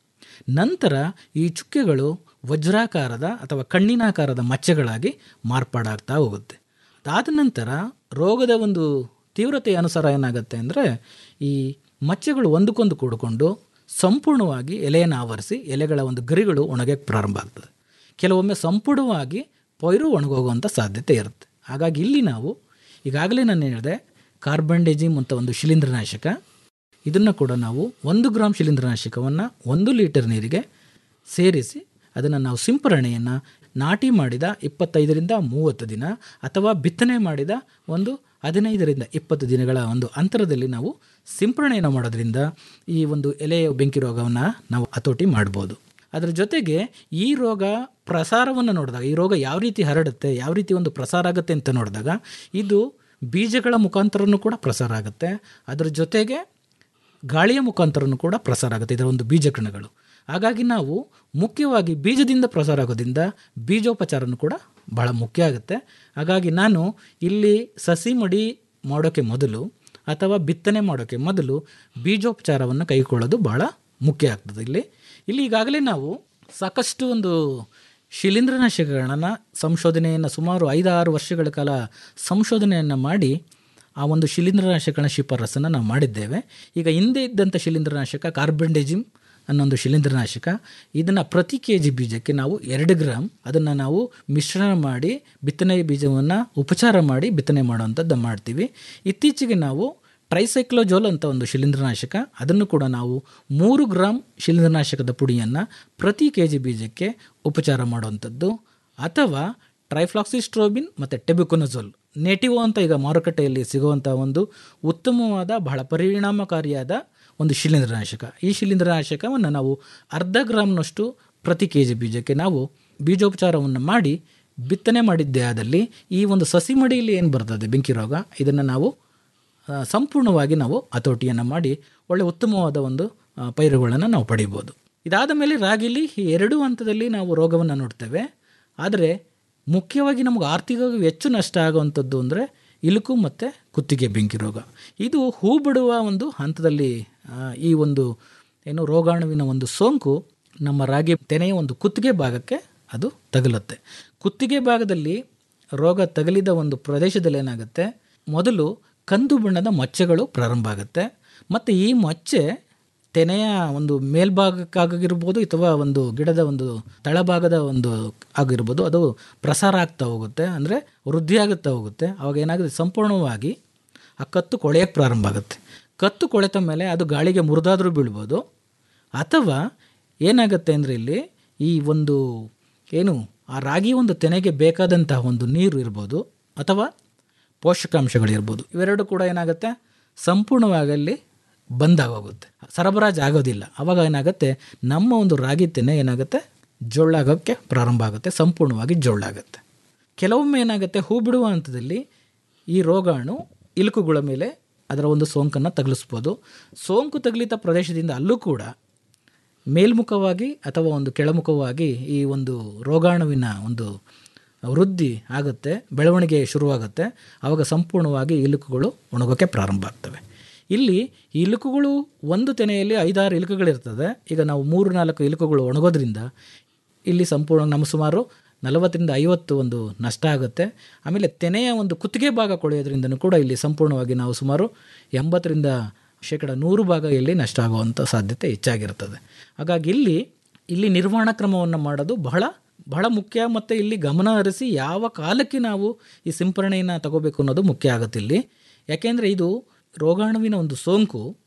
ನಂತರ ಈ ಚುಕ್ಕೆಗಳು ವಜ್ರಾಕಾರದ ಅಥವಾ ಕಣ್ಣಿನಾಕಾರದ ಮಚ್ಚೆಗಳಾಗಿ ಮಾರ್ಪಾಡಾಗ್ತಾ ಹೋಗುತ್ತೆ ಅದಾದ ನಂತರ ರೋಗದ ಒಂದು ತೀವ್ರತೆಯ ಅನುಸಾರ ಏನಾಗುತ್ತೆ ಅಂದರೆ ಈ ಮಚ್ಚೆಗಳು ಒಂದಕ್ಕೊಂದು ಕೂಡಿಕೊಂಡು ಸಂಪೂರ್ಣವಾಗಿ ಎಲೆಯನ್ನು ಆವರಿಸಿ ಎಲೆಗಳ ಒಂದು ಗರಿಗಳು ಒಣಗಕ್ಕೆ ಪ್ರಾರಂಭ ಆಗ್ತದೆ ಕೆಲವೊಮ್ಮೆ ಸಂಪೂರ್ಣವಾಗಿ ಪೈರು ಒಣಗೋಗುವಂಥ ಸಾಧ್ಯತೆ ಇರುತ್ತೆ ಹಾಗಾಗಿ ಇಲ್ಲಿ ನಾವು ಈಗಾಗಲೇ ನಾನು ಹೇಳಿದೆ ಕಾರ್ಬನ್ಡೆಜಿಮ್ ಅಂತ ಒಂದು ಶಿಲೀಂಧ್ರನಾಶಕ ಇದನ್ನು ಕೂಡ ನಾವು ಒಂದು ಗ್ರಾಮ್ ಶಿಲೀಂಧ್ರನಾಶಕವನ್ನು ಒಂದು ಲೀಟರ್ ನೀರಿಗೆ ಸೇರಿಸಿ ಅದನ್ನು ನಾವು ಸಿಂಪರಣೆಯನ್ನು ನಾಟಿ ಮಾಡಿದ ಇಪ್ಪತ್ತೈದರಿಂದ ಮೂವತ್ತು ದಿನ ಅಥವಾ ಬಿತ್ತನೆ ಮಾಡಿದ ಒಂದು ಹದಿನೈದರಿಂದ ಇಪ್ಪತ್ತು ದಿನಗಳ ಒಂದು ಅಂತರದಲ್ಲಿ ನಾವು ಸಿಂಪರಣೆಯನ್ನು ಮಾಡೋದ್ರಿಂದ ಈ ಒಂದು ಎಲೆ ಬೆಂಕಿ ರೋಗವನ್ನು ನಾವು ಹತೋಟಿ ಮಾಡ್ಬೋದು ಅದರ ಜೊತೆಗೆ ಈ ರೋಗ ಪ್ರಸಾರವನ್ನು ನೋಡಿದಾಗ ಈ ರೋಗ ಯಾವ ರೀತಿ ಹರಡುತ್ತೆ ಯಾವ ರೀತಿ ಒಂದು ಪ್ರಸಾರ ಆಗುತ್ತೆ ಅಂತ ನೋಡಿದಾಗ ಇದು ಬೀಜಗಳ ಮುಖಾಂತರನೂ ಕೂಡ ಪ್ರಸಾರ ಆಗುತ್ತೆ ಅದರ ಜೊತೆಗೆ ಗಾಳಿಯ ಮುಖಾಂತರನೂ ಕೂಡ ಪ್ರಸಾರ ಆಗುತ್ತೆ ಇದರ ಒಂದು ಬೀಜಕಣಗಳು ಹಾಗಾಗಿ ನಾವು ಮುಖ್ಯವಾಗಿ ಬೀಜದಿಂದ ಪ್ರಸಾರ ಆಗೋದ್ರಿಂದ ಬೀಜೋಪಚಾರನೂ ಕೂಡ ಭಾಳ ಮುಖ್ಯ ಆಗುತ್ತೆ ಹಾಗಾಗಿ ನಾನು ಇಲ್ಲಿ ಸಸಿ ಮಡಿ ಮಾಡೋಕ್ಕೆ ಮೊದಲು ಅಥವಾ ಬಿತ್ತನೆ ಮಾಡೋಕ್ಕೆ ಮೊದಲು ಬೀಜೋಪಚಾರವನ್ನು ಕೈಗೊಳ್ಳೋದು ಭಾಳ ಮುಖ್ಯ ಆಗ್ತದೆ ಇಲ್ಲಿ ಇಲ್ಲಿ ಈಗಾಗಲೇ ನಾವು ಸಾಕಷ್ಟು ಒಂದು ಶಿಲೀಂಧ್ರನಾಶಕಗಳನ್ನು ಸಂಶೋಧನೆಯನ್ನು ಸುಮಾರು ಐದಾರು ವರ್ಷಗಳ ಕಾಲ ಸಂಶೋಧನೆಯನ್ನು ಮಾಡಿ ಆ ಒಂದು ಶಿಲೀಂಧ್ರನಾಶಕಗಳ ಶಿಫಾರಸನ್ನು ನಾವು ಮಾಡಿದ್ದೇವೆ ಈಗ ಹಿಂದೆ ಇದ್ದಂಥ ಶಿಲೀಂಧ್ರನಾಶಕ ಕಾರ್ಬನ್ಡೆಜಿಮ್ ಅನ್ನೊಂದು ಶಿಲೀಂಧ್ರನಾಶಕ ಇದನ್ನು ಪ್ರತಿ ಕೆ ಜಿ ಬೀಜಕ್ಕೆ ನಾವು ಎರಡು ಗ್ರಾಮ್ ಅದನ್ನು ನಾವು ಮಿಶ್ರಣ ಮಾಡಿ ಬಿತ್ತನೆ ಬೀಜವನ್ನು ಉಪಚಾರ ಮಾಡಿ ಬಿತ್ತನೆ ಮಾಡುವಂಥದ್ದು ಮಾಡ್ತೀವಿ ಇತ್ತೀಚೆಗೆ ನಾವು ಟ್ರೈಸೈಕ್ಲೋಜೋಲ್ ಅಂತ ಒಂದು ಶಿಲೀಂಧ್ರನಾಶಕ ಅದನ್ನು ಕೂಡ ನಾವು ಮೂರು ಗ್ರಾಮ್ ಶಿಲೀಂಧ್ರನಾಶಕದ ಪುಡಿಯನ್ನು ಪ್ರತಿ ಕೆ ಜಿ ಬೀಜಕ್ಕೆ ಉಪಚಾರ ಮಾಡುವಂಥದ್ದು ಅಥವಾ ಟ್ರೈಫ್ಲಾಕ್ಸಿಸ್ಟ್ರೋಬಿನ್ ಮತ್ತು ಟೆಬಿಕೊನಜೋಲ್ ನೆಟಿವೋ ಅಂತ ಈಗ ಮಾರುಕಟ್ಟೆಯಲ್ಲಿ ಸಿಗುವಂಥ ಒಂದು ಉತ್ತಮವಾದ ಬಹಳ ಪರಿಣಾಮಕಾರಿಯಾದ ಒಂದು ಶಿಲೀಂಧ್ರನಾಶಕ ಈ ಶಿಲೀಂಧ್ರನಾಶಕವನ್ನು ನಾವು ಅರ್ಧ ಗ್ರಾಮ್ನಷ್ಟು ಪ್ರತಿ ಕೆ ಜಿ ಬೀಜಕ್ಕೆ ನಾವು ಬೀಜೋಪಚಾರವನ್ನು ಮಾಡಿ ಬಿತ್ತನೆ ಮಾಡಿದ್ದೇ ಆದಲ್ಲಿ ಈ ಒಂದು ಸಸಿ ಮಡಿಯಲ್ಲಿ ಏನು ಬರ್ತದೆ ಬೆಂಕಿ ರೋಗ ಇದನ್ನು ನಾವು ಆ, ಸಂಪೂರ್ಣವಾಗಿ ನಾವು ಹತೋಟಿಯನ್ನು ಮಾಡಿ ಒಳ್ಳೆ ಉತ್ತಮವಾದ ಒಂದು ಆ, ಪೈರುಗಳನ್ನು ನಾವು ಪಡಿಬೋದು ಇದಾದ ಮೇಲೆ ರಾಗಿಲಿ ಈ ಎರಡು ಹಂತದಲ್ಲಿ ನಾವು ರೋಗವನ್ನು ನೋಡ್ತೇವೆ ಆದರೆ ಮುಖ್ಯವಾಗಿ ನಮಗೆ ಆರ್ಥಿಕವಾಗಿ ಹೆಚ್ಚು ನಷ್ಟ ಆಗುವಂಥದ್ದು ಅಂದರೆ ಇಲುಕು ಮತ್ತು ಕುತ್ತಿಗೆ ಬೆಂಕಿ ರೋಗ ಇದು ಹೂ ಬಿಡುವ ಒಂದು ಹಂತದಲ್ಲಿ ಆ, ಈ ಒಂದು ಏನು ರೋಗಾಣುವಿನ ಒಂದು ಸೋಂಕು ನಮ್ಮ ರಾಗಿ ತೆನೆಯ ಒಂದು ಕುತ್ತಿಗೆ ಭಾಗಕ್ಕೆ ಅದು ತಗುಲುತ್ತೆ ಕುತ್ತಿಗೆ ಭಾಗದಲ್ಲಿ ರೋಗ ತಗಲಿದ ಒಂದು ಪ್ರದೇಶದಲ್ಲಿ ಏನಾಗುತ್ತೆ ಮೊದಲು ಕಂದು ಬಣ್ಣದ ಮಚ್ಚೆಗಳು ಪ್ರಾರಂಭ ಆಗುತ್ತೆ ಮತ್ತು ಈ ಮಚ್ಚೆ ತೆನೆಯ ಒಂದು ಮೇಲ್ಭಾಗಕ್ಕಾಗಿರ್ಬೋದು ಅಥವಾ ಒಂದು ಗಿಡದ ಒಂದು ತಳಭಾಗದ ಒಂದು ಆಗಿರ್ಬೋದು ಅದು ಪ್ರಸಾರ ಆಗ್ತಾ ಹೋಗುತ್ತೆ ಅಂದರೆ ವೃದ್ಧಿ ಆಗುತ್ತಾ ಹೋಗುತ್ತೆ ಅವಾಗ ಏನಾಗುತ್ತೆ ಸಂಪೂರ್ಣವಾಗಿ ಆ ಕತ್ತು ಕೊಳೆಯಕ್ಕೆ ಪ್ರಾರಂಭ ಆಗುತ್ತೆ ಕತ್ತು ಕೊಳೆತ ಮೇಲೆ ಅದು ಗಾಳಿಗೆ ಮುರಿದಾದರೂ ಬೀಳ್ಬೋದು ಅಥವಾ ಏನಾಗುತ್ತೆ ಅಂದರೆ ಇಲ್ಲಿ ಈ ಒಂದು ಏನು ಆ ರಾಗಿ ಒಂದು ತೆನೆಗೆ ಬೇಕಾದಂತಹ ಒಂದು ನೀರು ಇರ್ಬೋದು ಅಥವಾ ಪೋಷಕಾಂಶಗಳಿರ್ಬೋದು ಇವೆರಡು ಕೂಡ ಏನಾಗುತ್ತೆ ಸಂಪೂರ್ಣವಾಗಿ ಅಲ್ಲಿ ಬಂದಾಗೋಗುತ್ತೆ ಸರಬರಾಜು ಆಗೋದಿಲ್ಲ ಆವಾಗ ಏನಾಗುತ್ತೆ ನಮ್ಮ ಒಂದು ರಾಗಿ ತೆನೆ ಏನಾಗುತ್ತೆ ಜೊಳ್ಳಾಗೋಕ್ಕೆ ಪ್ರಾರಂಭ ಆಗುತ್ತೆ ಸಂಪೂರ್ಣವಾಗಿ ಜೊಳ್ಳಾಗುತ್ತೆ ಕೆಲವೊಮ್ಮೆ ಏನಾಗುತ್ತೆ ಹೂ ಬಿಡುವ ಹಂತದಲ್ಲಿ ಈ ರೋಗಾಣು ಇಲುಕುಗಳ ಮೇಲೆ ಅದರ ಒಂದು ಸೋಂಕನ್ನು ತಗುಲಿಸ್ಬೋದು ಸೋಂಕು ತಗುಲಿತ ಪ್ರದೇಶದಿಂದ ಅಲ್ಲೂ ಕೂಡ ಮೇಲ್ಮುಖವಾಗಿ ಅಥವಾ ಒಂದು ಕೆಳಮುಖವಾಗಿ ಈ ಒಂದು ರೋಗಾಣುವಿನ ಒಂದು ವೃದ್ಧಿ ಆಗುತ್ತೆ ಬೆಳವಣಿಗೆ ಶುರುವಾಗುತ್ತೆ ಆವಾಗ ಸಂಪೂರ್ಣವಾಗಿ ಇಲುಕುಗಳು ಒಣಗೋಕ್ಕೆ ಪ್ರಾರಂಭ ಆಗ್ತವೆ ಇಲ್ಲಿ ಈ ಇಲುಕುಗಳು ಒಂದು ತೆನೆಯಲ್ಲಿ ಐದಾರು ಇಲುಕುಗಳಿರ್ತದೆ ಈಗ ನಾವು ಮೂರು ನಾಲ್ಕು ಇಲುಕುಗಳು ಒಣಗೋದ್ರಿಂದ ಇಲ್ಲಿ ಸಂಪೂರ್ಣ ನಮ್ಮ ಸುಮಾರು ನಲವತ್ತರಿಂದ ಐವತ್ತು ಒಂದು ನಷ್ಟ ಆಗುತ್ತೆ ಆಮೇಲೆ ತೆನೆಯ ಒಂದು ಕುತ್ತಿಗೆ ಭಾಗ ಕೊಳೆಯೋದ್ರಿಂದನೂ ಕೂಡ ಇಲ್ಲಿ ಸಂಪೂರ್ಣವಾಗಿ ನಾವು ಸುಮಾರು ಎಂಬತ್ತರಿಂದ ಶೇಕಡ ನೂರು ಭಾಗ ಇಲ್ಲಿ ನಷ್ಟ ಆಗುವಂಥ ಸಾಧ್ಯತೆ ಹೆಚ್ಚಾಗಿರ್ತದೆ ಹಾಗಾಗಿ ಇಲ್ಲಿ ಇಲ್ಲಿ ನಿರ್ವಹಣಾ ಕ್ರಮವನ್ನು ಮಾಡೋದು ಬಹಳ ಬಹಳ ಮುಖ್ಯ ಮತ್ತು ಇಲ್ಲಿ ಗಮನ ಹರಿಸಿ ಯಾವ ಕಾಲಕ್ಕೆ ನಾವು ಈ ಸಿಂಪರಣೆಯನ್ನು ತಗೋಬೇಕು ಅನ್ನೋದು ಮುಖ್ಯ ಆಗುತ್ತೆ ಇಲ್ಲಿ ಯಾಕೆಂದರೆ ಇದು ರೋಗಾಣುವಿನ ಒಂದು ಸೋಂಕು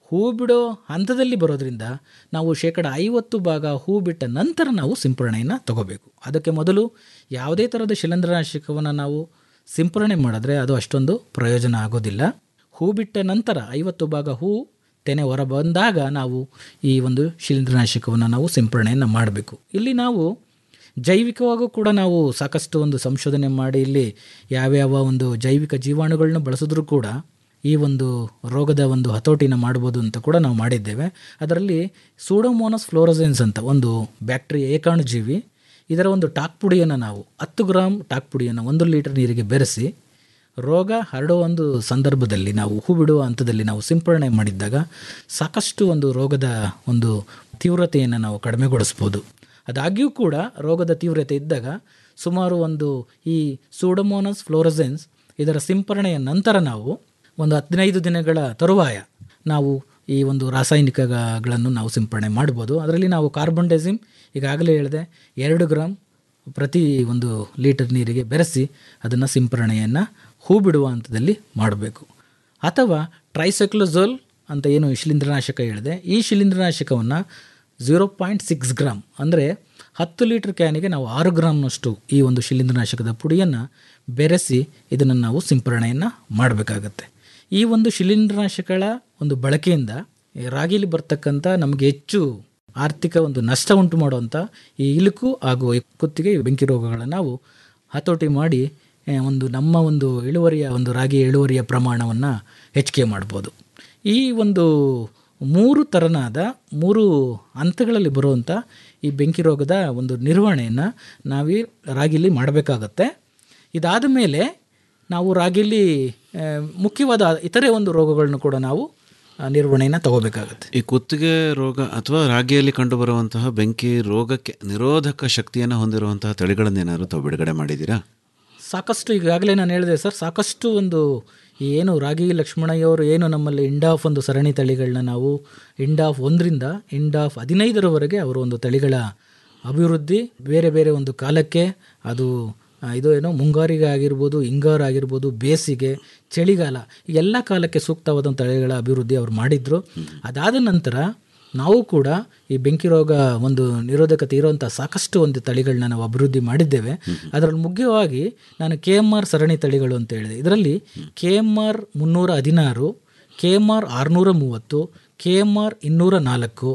ಹೂ ಬಿಡೋ ಹಂತದಲ್ಲಿ ಬರೋದ್ರಿಂದ ನಾವು ಶೇಕಡ ಐವತ್ತು ಭಾಗ ಹೂ ಬಿಟ್ಟ ನಂತರ ನಾವು ಸಿಂಪರಣೆಯನ್ನು ತಗೋಬೇಕು ಅದಕ್ಕೆ ಮೊದಲು ಯಾವುದೇ ಥರದ ಶಿಲೀಂಧ್ರನಾಶಕವನ್ನು ನಾವು ಸಿಂಪರಣೆ ಮಾಡಿದ್ರೆ ಅದು ಅಷ್ಟೊಂದು ಪ್ರಯೋಜನ ಆಗೋದಿಲ್ಲ ಹೂ ಬಿಟ್ಟ ನಂತರ ಐವತ್ತು ಭಾಗ ಹೂ ತೆನೆ ಹೊರ ಬಂದಾಗ ನಾವು ಈ ಒಂದು ಶಿಲೀಂಧ್ರನಾಶಕವನ್ನು ನಾವು ಸಿಂಪರಣೆಯನ್ನು ಮಾಡಬೇಕು ಇಲ್ಲಿ ನಾವು ಜೈವಿಕವಾಗೂ ಕೂಡ ನಾವು ಸಾಕಷ್ಟು ಒಂದು ಸಂಶೋಧನೆ ಮಾಡಿ ಇಲ್ಲಿ ಯಾವ್ಯಾವ ಒಂದು ಜೈವಿಕ ಜೀವಾಣುಗಳನ್ನ ಬಳಸಿದ್ರೂ ಕೂಡ ಈ ಒಂದು ರೋಗದ ಒಂದು ಹತೋಟಿನ ಮಾಡ್ಬೋದು ಅಂತ ಕೂಡ ನಾವು ಮಾಡಿದ್ದೇವೆ ಅದರಲ್ಲಿ ಸೂಡೋಮೋನಸ್ ಫ್ಲೋರೋಸೆನ್ಸ್ ಅಂತ ಒಂದು ಬ್ಯಾಕ್ಟೀರಿಯಾ ಏಕಾಣುಜೀವಿ ಇದರ ಒಂದು ಟಾಕ್ ಪುಡಿಯನ್ನು ನಾವು ಹತ್ತು ಗ್ರಾಮ್ ಟಾಕ್ ಪುಡಿಯನ್ನು ಒಂದು ಲೀಟರ್ ನೀರಿಗೆ ಬೆರೆಸಿ ರೋಗ ಹರಡುವ ಒಂದು ಸಂದರ್ಭದಲ್ಲಿ ನಾವು ಹೂ ಬಿಡುವ ಹಂತದಲ್ಲಿ ನಾವು ಸಿಂಪರಣೆ ಮಾಡಿದ್ದಾಗ ಸಾಕಷ್ಟು ಒಂದು ರೋಗದ ಒಂದು ತೀವ್ರತೆಯನ್ನು ನಾವು ಕಡಿಮೆಗೊಳಿಸ್ಬೋದು ಅದಾಗ್ಯೂ ಕೂಡ ರೋಗದ ತೀವ್ರತೆ ಇದ್ದಾಗ ಸುಮಾರು ಒಂದು ಈ ಸೂಡಮೋನಸ್ ಫ್ಲೋರಸೆನ್ಸ್ ಇದರ ಸಿಂಪರಣೆಯ ನಂತರ ನಾವು ಒಂದು ಹದಿನೈದು ದಿನಗಳ ತರುವಾಯ ನಾವು ಈ ಒಂದು ರಾಸಾಯನಿಕಗಳನ್ನು ನಾವು ಸಿಂಪರಣೆ ಮಾಡ್ಬೋದು ಅದರಲ್ಲಿ ನಾವು ಕಾರ್ಬನ್ ಡೈಸಿಮ್ ಈಗಾಗಲೇ ಹೇಳಿದೆ ಎರಡು ಗ್ರಾಮ್ ಪ್ರತಿ ಒಂದು ಲೀಟರ್ ನೀರಿಗೆ ಬೆರೆಸಿ ಅದನ್ನು ಸಿಂಪರಣೆಯನ್ನು ಹೂ ಬಿಡುವ ಹಂತದಲ್ಲಿ ಮಾಡಬೇಕು ಅಥವಾ ಟ್ರೈಸೈಕ್ಲೋಝೋಲ್ ಅಂತ ಏನು ಶಿಲೀಂಧ್ರನಾಶಕ ಹೇಳಿದೆ ಈ ಶಿಲೀಂಧ್ರನಾಶಕವನ್ನು ಝೀರೋ ಪಾಯಿಂಟ್ ಸಿಕ್ಸ್ ಗ್ರಾಮ್ ಅಂದರೆ ಹತ್ತು ಲೀಟ್ರ್ ಕ್ಯಾನಿಗೆ ನಾವು ಆರು ಗ್ರಾಮ್ನಷ್ಟು ಈ ಒಂದು ಶಿಲೀಂಧ್ರನಾಶಕದ ಪುಡಿಯನ್ನು ಬೆರೆಸಿ ಇದನ್ನು ನಾವು ಸಿಂಪರಣೆಯನ್ನು ಮಾಡಬೇಕಾಗತ್ತೆ ಈ ಒಂದು ಶಿಲೀಂಧ್ರನಾಶಕಗಳ ಒಂದು ಬಳಕೆಯಿಂದ ಈ ರಾಗಿಲಿ ಬರ್ತಕ್ಕಂಥ ನಮಗೆ ಹೆಚ್ಚು ಆರ್ಥಿಕ ಒಂದು ನಷ್ಟ ಉಂಟು ಮಾಡುವಂಥ ಈ ಇಲುಕು ಹಾಗೂ ಈ ಕುತ್ತಿಗೆ ಈ ಬೆಂಕಿ ರೋಗಗಳನ್ನು ನಾವು ಹತೋಟಿ ಮಾಡಿ ಆ, ಒಂದು ನಮ್ಮ ಒಂದು ಇಳುವರಿಯ ಒಂದು ರಾಗಿ ಇಳುವರಿಯ ಪ್ರಮಾಣವನ್ನು ಹೆಚ್ಚಿಗೆ ಮಾಡ್ಬೋದು ಈ ಒಂದು ಮೂರು ಥರನಾದ ಮೂರು ಹಂತಗಳಲ್ಲಿ ಬರುವಂಥ ಈ ಬೆಂಕಿ ರೋಗದ ಒಂದು ನಿರ್ವಹಣೆಯನ್ನು ನಾವೀ ರಾಗಿಲಿ ಮಾಡಬೇಕಾಗತ್ತೆ ಇದಾದ ಮೇಲೆ ನಾವು ರಾಗಿಲಿ ಆ, ಮುಖ್ಯವಾದ ಇತರೆ ಒಂದು ರೋಗಗಳನ್ನು ಕೂಡ ನಾವು ಆ, ನಿರ್ವಹಣೆಯನ್ನು ತಗೋಬೇಕಾಗತ್ತೆ ಈ ಕುತ್ತಿಗೆ ರೋಗ ಅಥವಾ ರಾಗಿಯಲ್ಲಿ ಕಂಡುಬರುವಂತಹ ಬೆಂಕಿ ರೋಗಕ್ಕೆ ನಿರೋಧಕ ಶಕ್ತಿಯನ್ನು ಹೊಂದಿರುವಂತಹ ತಳಿಗಳನ್ನೇನಾದ್ರು ತಾವು ಬಿಡುಗಡೆ ಮಾಡಿದ್ದೀರಾ ಸಾಕಷ್ಟು ಈಗಾಗಲೇ ನಾನು ಹೇಳಿದೆ ಸರ್ ಸಾಕಷ್ಟು ಒಂದು ಈ ಏನು ರಾಗಿ ಲಕ್ಷ್ಮಣಯ್ಯವರು ಏನು ನಮ್ಮಲ್ಲಿ ಇಂಡಾಫ್ ಒಂದು ಸರಣಿ ತಳಿಗಳನ್ನ ನಾವು ಇಂಡಾಫ್ ಒಂದರಿಂದ ಇಂಡಾಫ್ ಹದಿನೈದರವರೆಗೆ ಅವರು ಒಂದು ತಳಿಗಳ ಅಭಿವೃದ್ಧಿ ಬೇರೆ ಬೇರೆ ಒಂದು ಕಾಲಕ್ಕೆ ಅದು ಆ, ಇದು ಏನು ಮುಂಗಾರಿಗೆ ಆಗಿರ್ಬೋದು ಹಿಂಗಾರು ಆಗಿರ್ಬೋದು ಬೇಸಿಗೆ ಚಳಿಗಾಲ ಈ ಎಲ್ಲ ಕಾಲಕ್ಕೆ ಸೂಕ್ತವಾದಂಥ ತಳಿಗಳ ಅಭಿವೃದ್ಧಿ ಅವರು ಮಾಡಿದ್ರು ಅದಾದ ನಂತರ ನಾವು ಕೂಡ ಈ ಬೆಂಕಿ ರೋಗ ಒಂದು ನಿರೋಧಕತೆ ಇರುವಂಥ ಸಾಕಷ್ಟು ಒಂದು ತಳಿಗಳನ್ನ ನಾವು ಅಭಿವೃದ್ಧಿ ಮಾಡಿದ್ದೇವೆ ಅದರಲ್ಲಿ ಮುಖ್ಯವಾಗಿ ನಾನು ಕೆ ಎಮ್ ಆರ್ ಸರಣಿ ತಳಿಗಳು ಅಂತ ಹೇಳಿದೆ ಇದರಲ್ಲಿ ಕೆ ಎಮ್ ಆರ್ ಮುನ್ನೂರ ಹದಿನಾರು ಕೆ ಎಮ್ ಆರ್ ಆರುನೂರ ಮೂವತ್ತು ಕೆ ಎಮ್ ಆರ್ ಇನ್ನೂರ ನಾಲ್ಕು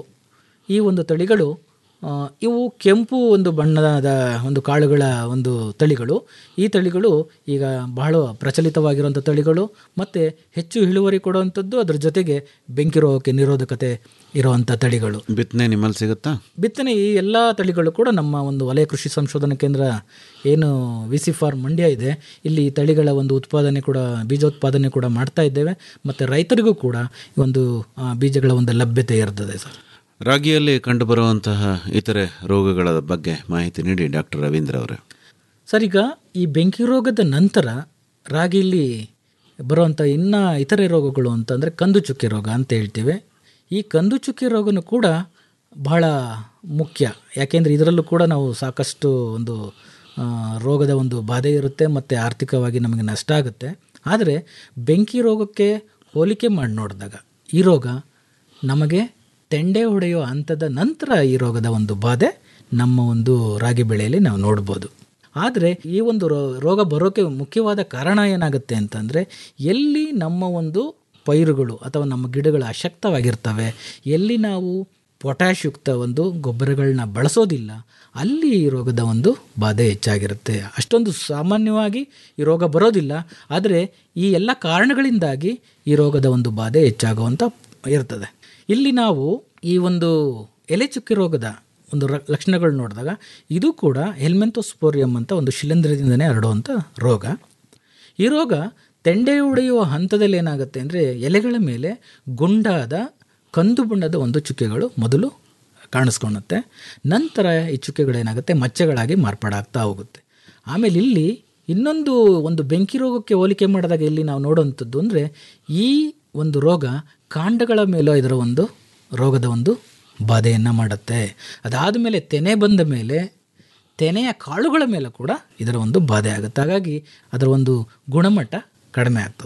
ಈ ಒಂದು ತಳಿಗಳು ಆ, ಇವು ಕೆಂಪು ಒಂದು ಬಣ್ಣದ ಒಂದು ಕಾಳುಗಳ ಒಂದು ತಳಿಗಳು ಈ ತಳಿಗಳು ಈಗ ಬಹಳ ಪ್ರಚಲಿತವಾಗಿರುವಂಥ ತಳಿಗಳು ಮತ್ತು ಹೆಚ್ಚು ಇಳುವರಿ ಕೊಡುವಂಥದ್ದು ಅದರ ಜೊತೆಗೆ ಬೆಂಕಿ ರೋಗಕ್ಕೆ ನಿರೋಧಕತೆ ಇರುವಂಥ ತಳಿಗಳು ಬಿತ್ತನೆ ನಿಮ್ಮಲ್ಲಿ ಸಿಗುತ್ತಾ ಬಿತ್ತನೆ ಈ ಎಲ್ಲ ತಳಿಗಳು ಕೂಡ ನಮ್ಮ ಒಂದು ವಲಯ ಕೃಷಿ ಸಂಶೋಧನಾ ಕೇಂದ್ರ ಏನು ವಿ ಸಿ ಫಾರ್ಮ್ ಮಂಡ್ಯ ಇದೆ ಇಲ್ಲಿ ಈ ತಳಿಗಳ ಒಂದು ಉತ್ಪಾದನೆ ಕೂಡ ಬೀಜೋತ್ಪಾದನೆ ಕೂಡ ಮಾಡ್ತಾ ಇದ್ದೇವೆ ಮತ್ತು ರೈತರಿಗೂ ಕೂಡ ಈ ಒಂದು ಆ, ಬೀಜಗಳ ಒಂದು ಲಭ್ಯತೆ ಇರ್ತದೆ ಸರ್ ರಾಗಿಯಲ್ಲಿ ಕಂಡುಬರುವಂತಹ ಇತರೆ ರೋಗಗಳ ಬಗ್ಗೆ ಮಾಹಿತಿ ನೀಡಿ ಡಾಕ್ಟರ್ ರವೀಂದ್ರ ಅವರೇ ಸರ್ ಈಗ ಈ ಬೆಂಕಿ ರೋಗದ ನಂತರ ರಾಗಿಯಲ್ಲಿ ಬರುವಂಥ ಇನ್ನು ಇತರೆ ರೋಗಗಳು ಅಂತಂದರೆ ಕಂದು ಚುಕ್ಕೆ ರೋಗ ಅಂತ ಹೇಳ್ತೀವಿ ಈ ಕಂದು ಚುಕ್ಕೆ ರೋಗನೂ ಕೂಡ ಬಹಳ ಮುಖ್ಯ ಯಾಕೆಂದರೆ ಇದರಲ್ಲೂ ಕೂಡ ನಾವು ಸಾಕಷ್ಟು ಒಂದು ಆ, ರೋಗದ ಒಂದು ಬಾಧೆ ಇರುತ್ತೆ ಮತ್ತು ಆರ್ಥಿಕವಾಗಿ ನಮಗೆ ನಷ್ಟ ಆಗುತ್ತೆ ಆದರೆ ಬೆಂಕಿ ರೋಗಕ್ಕೆ ಹೋಲಿಕೆ ಮಾಡಿ ನೋಡಿದಾಗ ಈ ರೋಗ ನಮಗೆ ತೆಂಡೆ ಹೊಡೆಯುವ ಹಂತದ ನಂತರ ಈ ರೋಗದ ಒಂದು ಬಾಧೆ ನಮ್ಮ ಒಂದು ರಾಗಿ ಬೆಳೆಯಲ್ಲಿ ನಾವು ನೋಡ್ಬೋದು ಆದರೆ ಈ ಒಂದು ರೋ- ರೋಗ ಬರೋಕ್ಕೆ ಮುಖ್ಯವಾದ ಕಾರಣ ಏನಾಗುತ್ತೆ ಅಂತಂದರೆ ಎಲ್ಲಿ ನಮ್ಮ ಒಂದು ಪೈರುಗಳು ಅಥವಾ ನಮ್ಮ ಗಿಡಗಳು ಅಶಕ್ತವಾಗಿರ್ತವೆ ಎಲ್ಲಿ ನಾವು ಪೊಟ್ಯಾಶ್ ಯುಕ್ತ ಒಂದು ಗೊಬ್ಬರಗಳನ್ನ ಬಳಸೋದಿಲ್ಲ ಅಲ್ಲಿ ಈ ರೋಗದ ಒಂದು ಬಾಧೆ ಹೆಚ್ಚಾಗಿರುತ್ತೆ ಅಷ್ಟೊಂದು ಸಾಮಾನ್ಯವಾಗಿ ಈ ರೋಗ ಬರೋದಿಲ್ಲ ಆದರೆ ಈ ಎಲ್ಲ ಕಾರಣಗಳಿಂದಾಗಿ ಈ ರೋಗದ ಒಂದು ಬಾಧೆ ಹೆಚ್ಚಾಗುವಂಥ ಇರ್ತದೆ ಇಲ್ಲಿ ನಾವು ಈ ಒಂದು ಎಲೆ ಚುಕ್ಕಿ ರೋಗದ ಒಂದು ರ- ಲಕ್ಷಣಗಳು ನೋಡಿದಾಗ ಇದು ಕೂಡ ಹೆಲ್ಮೆಂತೋಸ್ಪೋರಿಯಂ ಅಂತ ಒಂದು ಶಿಲೀಂಧ್ರದಿಂದನೇ ಹರಡುವಂಥ ರೋಗ ಈ ರೋಗ ತೆಂಡೆ ಹೊಡೆಯುವ ಹಂತದಲ್ಲಿ ಏನಾಗುತ್ತೆ ಅಂದರೆ ಎಲೆಗಳ ಮೇಲೆ ಗುಂಡಾದ ಕಂದು ಬಣ್ಣದ ಒಂದು ಚುಕ್ಕೆಗಳು ಮೊದಲು ಕಾಣಿಸ್ಕೊಳುತ್ತೆ ನಂತರ ಈ ಚುಕ್ಕೆಗಳೇನಾಗುತ್ತೆ ಮಚ್ಚೆಗಳಾಗಿ ಮಾರ್ಪಾಡಾಗ್ತಾ ಹೋಗುತ್ತೆ ಆಮೇಲೆ ಇಲ್ಲಿ ಇನ್ನೊಂದು ಒಂದು ಬೆಂಕಿ ರೋಗಕ್ಕೆ ಹೋಲಿಕೆ ಮಾಡಿದಾಗ ಇಲ್ಲಿ ನಾವು ನೋಡುವಂಥದ್ದು ಅಂದರೆ ಈ ಒಂದು ರೋಗ ಕಾಂಡಗಳ ಮೇಲೂ ಇದರ ಒಂದು ರೋಗದ ಒಂದು ಬಾಧೆಯನ್ನು ಮಾಡುತ್ತೆ ಅದಾದ ಮೇಲೆ ತೆನೆ ಬಂದ ಮೇಲೆ ತೆನೆಯ ಕಾಳುಗಳ ಮೇಲೆ ಕೂಡ ಇದರ ಒಂದು ಬಾಧೆ ಆಗುತ್ತೆ ಹಾಗಾಗಿ ಅದರ ಒಂದು ಗುಣಮಟ್ಟ ಕಡಿಮೆ ಆಗ್ತದೆ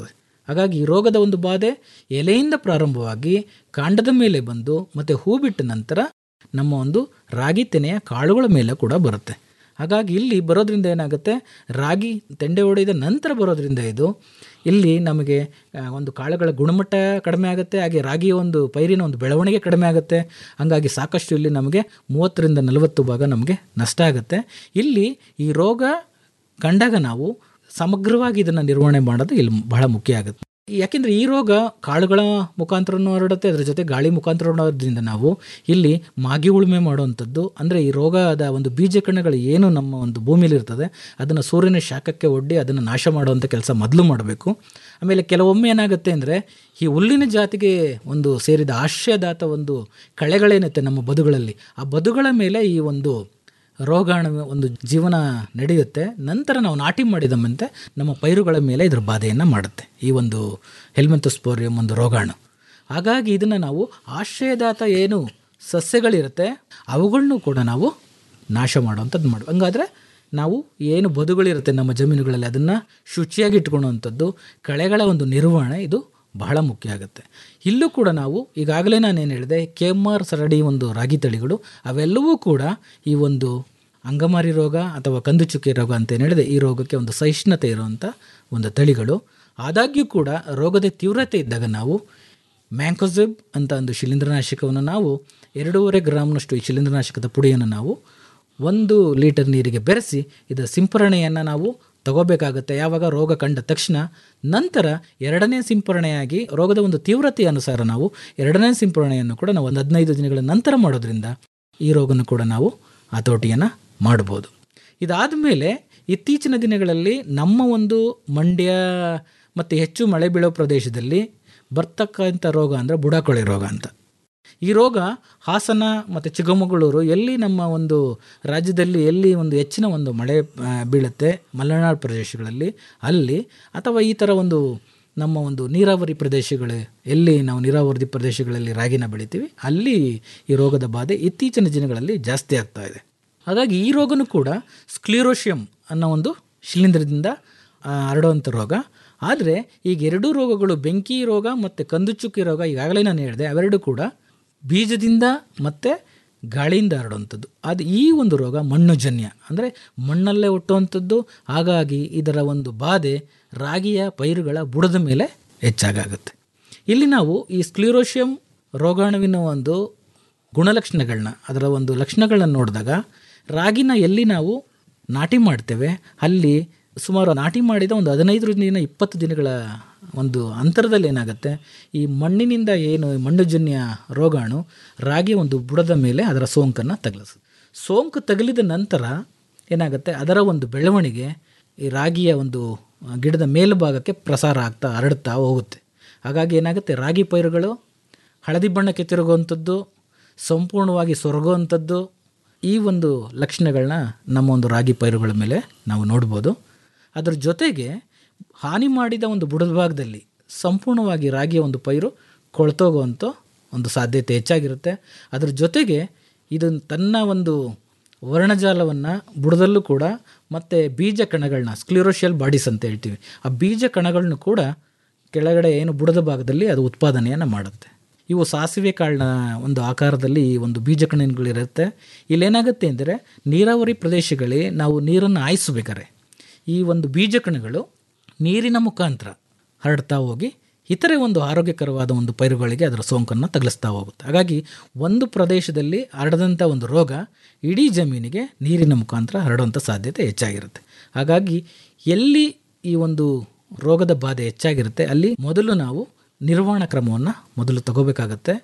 ಹಾಗಾಗಿ ಈ ರೋಗದ ಒಂದು ಬಾಧೆ ಎಲೆಯಿಂದ ಪ್ರಾರಂಭವಾಗಿ ಕಾಂಡದ ಮೇಲೆ ಬಂದು ಮತ್ತು ಹೂ ಬಿಟ್ಟ ನಂತರ ನಮ್ಮ ಒಂದು ರಾಗಿ ತೆನೆಯ ಕಾಳುಗಳ ಮೇಲೆ ಕೂಡ ಬರುತ್ತೆ ಹಾಗಾಗಿ ಇಲ್ಲಿ ಬರೋದ್ರಿಂದ ಏನಾಗುತ್ತೆ ರಾಗಿ ತೆಂಡೆ ಹೊಡೆದ ನಂತರ ಬರೋದ್ರಿಂದ ಇದು ಇಲ್ಲಿ ನಮಗೆ ಆ, ಒಂದು ಕಾಳುಗಳ ಗುಣಮಟ್ಟ ಕಡಿಮೆ ಆಗುತ್ತೆ ಹಾಗೆ ರಾಗಿಯ ಒಂದು ಪೈರಿನ ಒಂದು ಬೆಳವಣಿಗೆ ಕಡಿಮೆ ಆಗುತ್ತೆ ಹಾಗಾಗಿ ಸಾಕಷ್ಟು ಇಲ್ಲಿ ನಮಗೆ ಮೂವತ್ತರಿಂದ ನಲವತ್ತು ಭಾಗ ನಮಗೆ ನಷ್ಟ ಆಗುತ್ತೆ ಇಲ್ಲಿ ಈ ರೋಗ ಕಂಡಾಗ ನಾವು ಸಮಗ್ರವಾಗಿ ಇದನ್ನು ನಿರ್ವಹಣೆ ಮಾಡೋದು ಇಲ್ಲಿ ಬಹಳ ಮುಖ್ಯ ಆಗುತ್ತೆ ಯಾಕೆಂದರೆ ಈ ರೋಗ ಕಾಳುಗಳ ಮುಖಾಂತರನೂ ಹರಡುತ್ತೆ ಅದರ ಜೊತೆ ಗಾಳಿ ಮುಖಾಂತರ ಹರಡೋದ್ರಿಂದ ನಾವು ಇಲ್ಲಿ ಮಾಗಿ ಉಳುಮೆ ಮಾಡುವಂಥದ್ದು ಅಂದರೆ ಈ ರೋಗದ ಒಂದು ಬೀಜ ಕಣಗಳು ಏನು ನಮ್ಮ ಒಂದು ಭೂಮಿಲಿ ಇರ್ತದೆ ಅದನ್ನು ಸೂರ್ಯನ ಶಾಖಕ್ಕೆ ಒಡ್ಡಿ ಅದನ್ನು ನಾಶ ಮಾಡುವಂಥ ಕೆಲಸ ಮೊದಲು ಮಾಡಬೇಕು ಆಮೇಲೆ ಕೆಲವೊಮ್ಮೆ ಏನಾಗುತ್ತೆ ಅಂದರೆ ಈ ಹುಲ್ಲಿನ ಜಾತಿಗೆ ಒಂದು ಸೇರಿದ ಆಶ್ರಯದಾತ ಒಂದು ಕಳೆಗಳೇನಿರುತ್ತೆ ನಮ್ಮ ಬದುಗಳಲ್ಲಿ ಆ ಬದುಗಳ ಮೇಲೆ ಈ ಒಂದು ರೋಗಾಣು ಒಂದು ಜೀವನ ನಡೆಯುತ್ತೆ ನಂತರ ನಾವು ನಾಟಿ ಮಾಡಿದ ಮತ್ತೆ ನಮ್ಮ ಪೈರುಗಳ ಮೇಲೆ ಇದರ ಬಾಧೆಯನ್ನು ಮಾಡುತ್ತೆ ಈ ಒಂದು ಹೆಲ್ಮೆಂತೋಸ್ಪೋರಿಯಂ ಒಂದು ರೋಗಾಣು ಹಾಗಾಗಿ ಇದನ್ನು ನಾವು ಆಶ್ರಯದಾತ ಏನು ಸಸ್ಯಗಳಿರುತ್ತೆ ಅವುಗಳನ್ನೂ ಕೂಡ ನಾವು ನಾಶ ಮಾಡುವಂಥದ್ದು ಮಾಡಿ ಹಂಗಾದ್ರೆ ನಾವು ಏನು ಬದುಗಳಿರುತ್ತೆ ನಮ್ಮ ಜಮೀನುಗಳಲ್ಲಿ ಅದನ್ನು ಶುಚಿಯಾಗಿ ಇಟ್ಕೊಳ್ಳುವಂಥದ್ದು ಕಳೆಗಳ ಒಂದು ನಿರ್ವಹಣೆ ಇದು ಬಹಳ ಮುಖ್ಯ ಆಗುತ್ತೆ ಇಲ್ಲೂ ಕೂಡ ನಾವು ಈಗಾಗಲೇ ನಾನೇನು ಹೇಳಿದೆ ಕೆ ಎಮ್ ಆರ್ ಸರಡಿ ಒಂದು ರಾಗಿ ತಳಿಗಳು ಅವೆಲ್ಲವೂ ಕೂಡ ಈ ಒಂದು ಅಂಗಮಾರಿ ರೋಗ ಅಥವಾ ಕಂದು ಚುಕ್ಕೆ ರೋಗ ಅಂತ ಏನು ಹೇಳಿದೆ ಈ ರೋಗಕ್ಕೆ ಒಂದು ಸಹಿಷ್ಣುತೆ ಇರುವಂಥ ಒಂದು ತಳಿಗಳು ಆದಾಗ್ಯೂ ಕೂಡ ರೋಗದ ತೀವ್ರತೆ ಇದ್ದಾಗ ನಾವು ಮ್ಯಾಂಕೋಸಿಬ್ ಅಂತ ಒಂದು ಶಿಲೀಂಧ್ರನಾಶಕವನ್ನು ನಾವು ಎರಡೂವರೆ ಗ್ರಾಮ್ನಷ್ಟು ಈ ಶಿಲೀಂಧ್ರನಾಶಕದ ಪುಡಿಯನ್ನು ನಾವು ಒಂದು ಲೀಟರ್ ನೀರಿಗೆ ಬೆರೆಸಿ ಇದರ ಸಿಂಪರಣೆಯನ್ನು ನಾವು ತಗೋಬೇಕಾಗುತ್ತೆ ಯಾವಾಗ ರೋಗ ಕಂಡ ತಕ್ಷಣ ನಂತರ ಎರಡನೇ ಸಿಂಪರಣೆಯಾಗಿ ರೋಗದ ಒಂದು ತೀವ್ರತೆಯ ಅನುಸಾರ ನಾವು ಎರಡನೇ ಸಿಂಪರಣೆಯನ್ನು ಕೂಡ ನಾವು ಒಂದು ಹದಿನೈದು ದಿನಗಳ ನಂತರ ಮಾಡೋದ್ರಿಂದ ಈ ರೋಗನ ಕೂಡ ನಾವು ಹತೋಟಿಯನ್ನು ಮಾಡ್ಬೋದು ಇದಾದ ಮೇಲೆ ಇತ್ತೀಚಿನ ದಿನಗಳಲ್ಲಿ ನಮ್ಮ ಒಂದು ಮಂಡ್ಯ ಮತ್ತು ಹೆಚ್ಚು ಮಳೆ ಬೀಳೋ ಪ್ರದೇಶದಲ್ಲಿ ಬರ್ತಕ್ಕಂಥ ರೋಗ ಅಂದರೆ ಬುಡಾಕೊಳೆ ರೋಗ ಅಂತ ಈ ರೋಗ ಹಾಸನ ಮತ್ತು ಚಿಕ್ಕಮಗಳೂರು ಎಲ್ಲಿ ನಮ್ಮ ಒಂದು ರಾಜ್ಯದಲ್ಲಿ ಎಲ್ಲಿ ಒಂದು ಹೆಚ್ಚಿನ ಒಂದು ಮಳೆ ಆ, ಬೀಳುತ್ತೆ ಮಲೆನಾಡು ಪ್ರದೇಶಗಳಲ್ಲಿ ಅಲ್ಲಿ ಅಥವಾ ಈ ಥರ ಒಂದು ನಮ್ಮ ಒಂದು ನೀರಾವರಿ ಪ್ರದೇಶಗಳು ಎಲ್ಲಿ ನಾವು ನೀರಾವರಿ ಪ್ರದೇಶಗಳಲ್ಲಿ ರಾಗಿನ ಬೆಳಿತೀವಿ ಅಲ್ಲಿ ಈ ರೋಗದ ಬಾಧೆ ಇತ್ತೀಚಿನ ದಿನಗಳಲ್ಲಿ ಜಾಸ್ತಿ ಆಗ್ತಾ ಇದೆ ಹಾಗಾಗಿ ಈ ರೋಗನೂ ಕೂಡ ಸ್ಕ್ಲಿರೋಷಿಯಂ ಅನ್ನೋ ಒಂದು ಶಿಲೀಂಧ್ರದಿಂದ ಆ, ಹರಡುವಂಥ ರೋಗ ಆದರೆ ಈಗ ಎರಡೂ ರೋಗಗಳು ಬೆಂಕಿ ರೋಗ ಮತ್ತು ಕಂದುಚುಕ್ಕಿ ರೋಗ ಈಗಾಗಲೇ ನಾನು ಹೇಳಿದೆ ಅವೆರಡು ಕೂಡ ಬೀಜದಿಂದ ಮತ್ತು ಗಾಳಿಯಿಂದ ಹರಡುವಂಥದ್ದು ಅದು ಈ ಒಂದು ರೋಗ ಮಣ್ಣುಜನ್ಯ ಅಂದರೆ ಮಣ್ಣಲ್ಲೇ ಹುಟ್ಟುವಂಥದ್ದು ಹಾಗಾಗಿ ಇದರ ಒಂದು ಬಾಧೆ ರಾಗಿಯ ಪೈರುಗಳ ಬುಡದ ಮೇಲೆ ಹೆಚ್ಚಾಗುತ್ತೆ ಇಲ್ಲಿ ನಾವು ಈ ಸ್ಕ್ಲಿರೋಷಿಯಂ ರೋಗಾಣುವಿನ ಒಂದು ಗುಣಲಕ್ಷಣಗಳನ್ನ ಅದರ ಒಂದು ಲಕ್ಷಣಗಳನ್ನ ನೋಡಿದಾಗ ರಾಗಿನ ಎಲ್ಲಿ ನಾವು ನಾಟಿ ಮಾಡ್ತೇವೆ ಅಲ್ಲಿ ಸುಮಾರು ನಾಟಿ ಮಾಡಿದ ಒಂದು ಹದಿನೈದರಿಂದ ಇಪ್ಪತ್ತು ದಿನಗಳ ಒಂದು ಅಂತರದಲ್ಲಿ ಏನಾಗುತ್ತೆ ಈ ಮಣ್ಣಿನಿಂದ ಏನು ಮಣ್ಣುಜನ್ಯ ರೋಗಾಣು ರಾಗಿ ಒಂದು ಬುಡದ ಮೇಲೆ ಅದರ ಸೋಂಕನ್ನು ತಗಲಿಸುತ್ತೆ ಸೋಂಕು ತಗಲಿದ ನಂತರ ಏನಾಗುತ್ತೆ ಅದರ ಒಂದು ಬೆಳವಣಿಗೆ ಈ ರಾಗಿಯ ಒಂದು ಆ, ಗಿಡದ ಮೇಲ್ಭಾಗಕ್ಕೆ ಪ್ರಸಾರ ಆಗ್ತಾ ಹರಡ್ತಾ ಹೋಗುತ್ತೆ ಹಾಗಾಗಿ ಏನಾಗುತ್ತೆ ರಾಗಿ ಪೈರುಗಳು ಹಳದಿ ಬಣ್ಣಕ್ಕೆ ತಿರುಗುವಂಥದ್ದು ಸಂಪೂರ್ಣವಾಗಿ ಸೊರಗುವಂಥದ್ದು ಈ ಒಂದು ಲಕ್ಷಣಗಳನ್ನ ನಮ್ಮ ಒಂದು ರಾಗಿ ಪೈರುಗಳ ಮೇಲೆ ನಾವು ನೋಡ್ಬೋದು ಅದರ ಜೊತೆಗೆ ಹಾನಿ ಮಾಡಿದ ಒಂದು ಬುಡದ ಭಾಗದಲ್ಲಿ ಸಂಪೂರ್ಣವಾಗಿ ರಾಗಿಯ ಒಂದು ಪೈರು ಕೊಳ್ತೋಗುವಂಥ ಒಂದು ಸಾಧ್ಯತೆ ಹೆಚ್ಚಾಗಿರುತ್ತೆ ಅದರ ಜೊತೆಗೆ ಇದು ತನ್ನ ಒಂದು ವರ್ಣಜಾಲವನ್ನು ಬುಡದಲ್ಲೂ ಕೂಡ ಮತ್ತು ಬೀಜ ಕಣಗಳನ್ನ ಸ್ಕ್ಲಿರೋಷಿಯಲ್ ಬಾಡೀಸ್ ಅಂತ ಹೇಳ್ತೀವಿ ಆ ಬೀಜ ಕಣಗಳನ್ನು ಕೂಡ ಕೆಳಗಡೆ ಏನು ಬುಡದ ಭಾಗದಲ್ಲಿ ಅದು ಉತ್ಪಾದನೆಯನ್ನು ಮಾಡುತ್ತೆ ಇವು ಸಾಸಿವೆ ಕಾಳಿನ ಒಂದು ಆಕಾರದಲ್ಲಿ ಈ ಒಂದು ಬೀಜ ಕಣಗಳಿರುತ್ತೆ ಇಲ್ಲೇನಾಗುತ್ತೆ ಅಂದರೆ ನೀರಾವರಿ ಪ್ರದೇಶಗಳಲ್ಲಿ ನಾವು ನೀರನ್ನು ಹಾಯಿಸ್ಬೇಕಾರೆ ಈ ಒಂದು ಬೀಜ ಕಣಗಳು ನೀರಿನ ಮುಖಾಂತರ ಹರಡ್ತಾ ಹೋಗಿ ಇತರೆ ಒಂದು ಆರೋಗ್ಯಕರವಾದ ಒಂದು ಪೈರುಗಳಿಗೆ ಅದರ ಸೋಂಕನ್ನು ತಗಲಿಸ್ತಾ ಹೋಗುತ್ತೆ ಹಾಗಾಗಿ ಒಂದು ಪ್ರದೇಶದಲ್ಲಿ ಹರಡದಂಥ ಒಂದು ರೋಗ ಇಡೀ ಜಮೀನಿಗೆ ನೀರಿನ ಮುಖಾಂತರ ಹರಡುವಂಥ ಸಾಧ್ಯತೆ ಹೆಚ್ಚಾಗಿರುತ್ತೆ ಹಾಗಾಗಿ ಎಲ್ಲಿ ಈ ಒಂದು ರೋಗದ ಬಾಧೆ ಹೆಚ್ಚಾಗಿರುತ್ತೆ ಅಲ್ಲಿ ಮೊದಲು ನಾವು ನಿರ್ವಹಣಾ ಕ್ರಮವನ್ನು ಮೊದಲು ತಗೋಬೇಕಾಗತ್ತೆ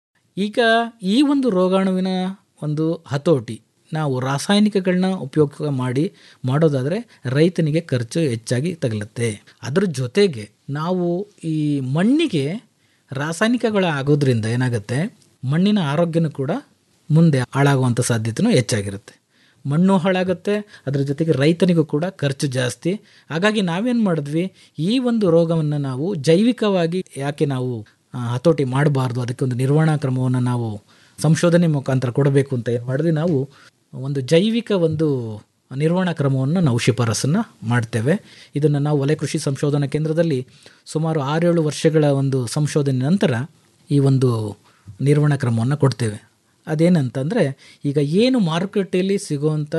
ಈಗ ಈ ಒಂದು ರೋಗಾಣುವಿನ ಒಂದು ಹತೋಟಿ ನಾವು ರಾಸಾಯನಿಕಗಳನ್ನ ಉಪಯೋಗ ಮಾಡಿ ಮಾಡೋದಾದರೆ ರೈತನಿಗೆ ಖರ್ಚು ಹೆಚ್ಚಾಗಿ ತಗಲುತ್ತೆ ಅದರ ಜೊತೆಗೆ ನಾವು ಈ ಮಣ್ಣಿಗೆ ರಾಸಾಯನಿಕಗಳ ಆಗೋದ್ರಿಂದ ಏನಾಗುತ್ತೆ ಮಣ್ಣಿನ ಆರೋಗ್ಯನೂ ಕೂಡ ಮುಂದೆ ಹಾಳಾಗುವಂಥ ಸಾಧ್ಯತೆಯೂ ಹೆಚ್ಚಾಗಿರುತ್ತೆ ಮಣ್ಣು ಹಾಳಾಗುತ್ತೆ ಅದರ ಜೊತೆಗೆ ರೈತನಿಗೂ ಕೂಡ ಖರ್ಚು ಜಾಸ್ತಿ ಹಾಗಾಗಿ ನಾವೇನು ಮಾಡಿದ್ವಿ ಈ ಒಂದು ರೋಗವನ್ನು ನಾವು ಜೈವಿಕವಾಗಿ ಯಾಕೆ ನಾವು ಆ, ಹತೋಟಿ ಮಾಡಬಾರ್ದು ಅದಕ್ಕೆ ಒಂದು ನಿರ್ವಹಣಾ ಕ್ರಮವನ್ನು ನಾವು ಸಂಶೋಧನೆ ಮುಖಾಂತರ ಕೊಡಬೇಕು ಅಂತ ಏನು ಮಾಡಿದ್ವಿ ನಾವು ಒಂದು ಜೈವಿಕ ಒಂದು ನಿರ್ವಹಣಾ ಕ್ರಮವನ್ನು ನಾವು ಶಿಫಾರಸನ್ನು ಮಾಡ್ತೇವೆ ಇದನ್ನು ನಾವು ವಲಯ ಕೃಷಿ ಸಂಶೋಧನಾ ಕೇಂದ್ರದಲ್ಲಿ ಸುಮಾರು ಆರೇಳು ವರ್ಷಗಳ ಒಂದು ಸಂಶೋಧನೆ ನಂತರ ಈ ಒಂದು ನಿರ್ವಹಣಾ ಕ್ರಮವನ್ನು ಕೊಡ್ತೇವೆ ಅದೇನಂತಂದರೆ ಈಗ ಏನು ಮಾರುಕಟ್ಟೆಯಲ್ಲಿ ಸಿಗುವಂಥ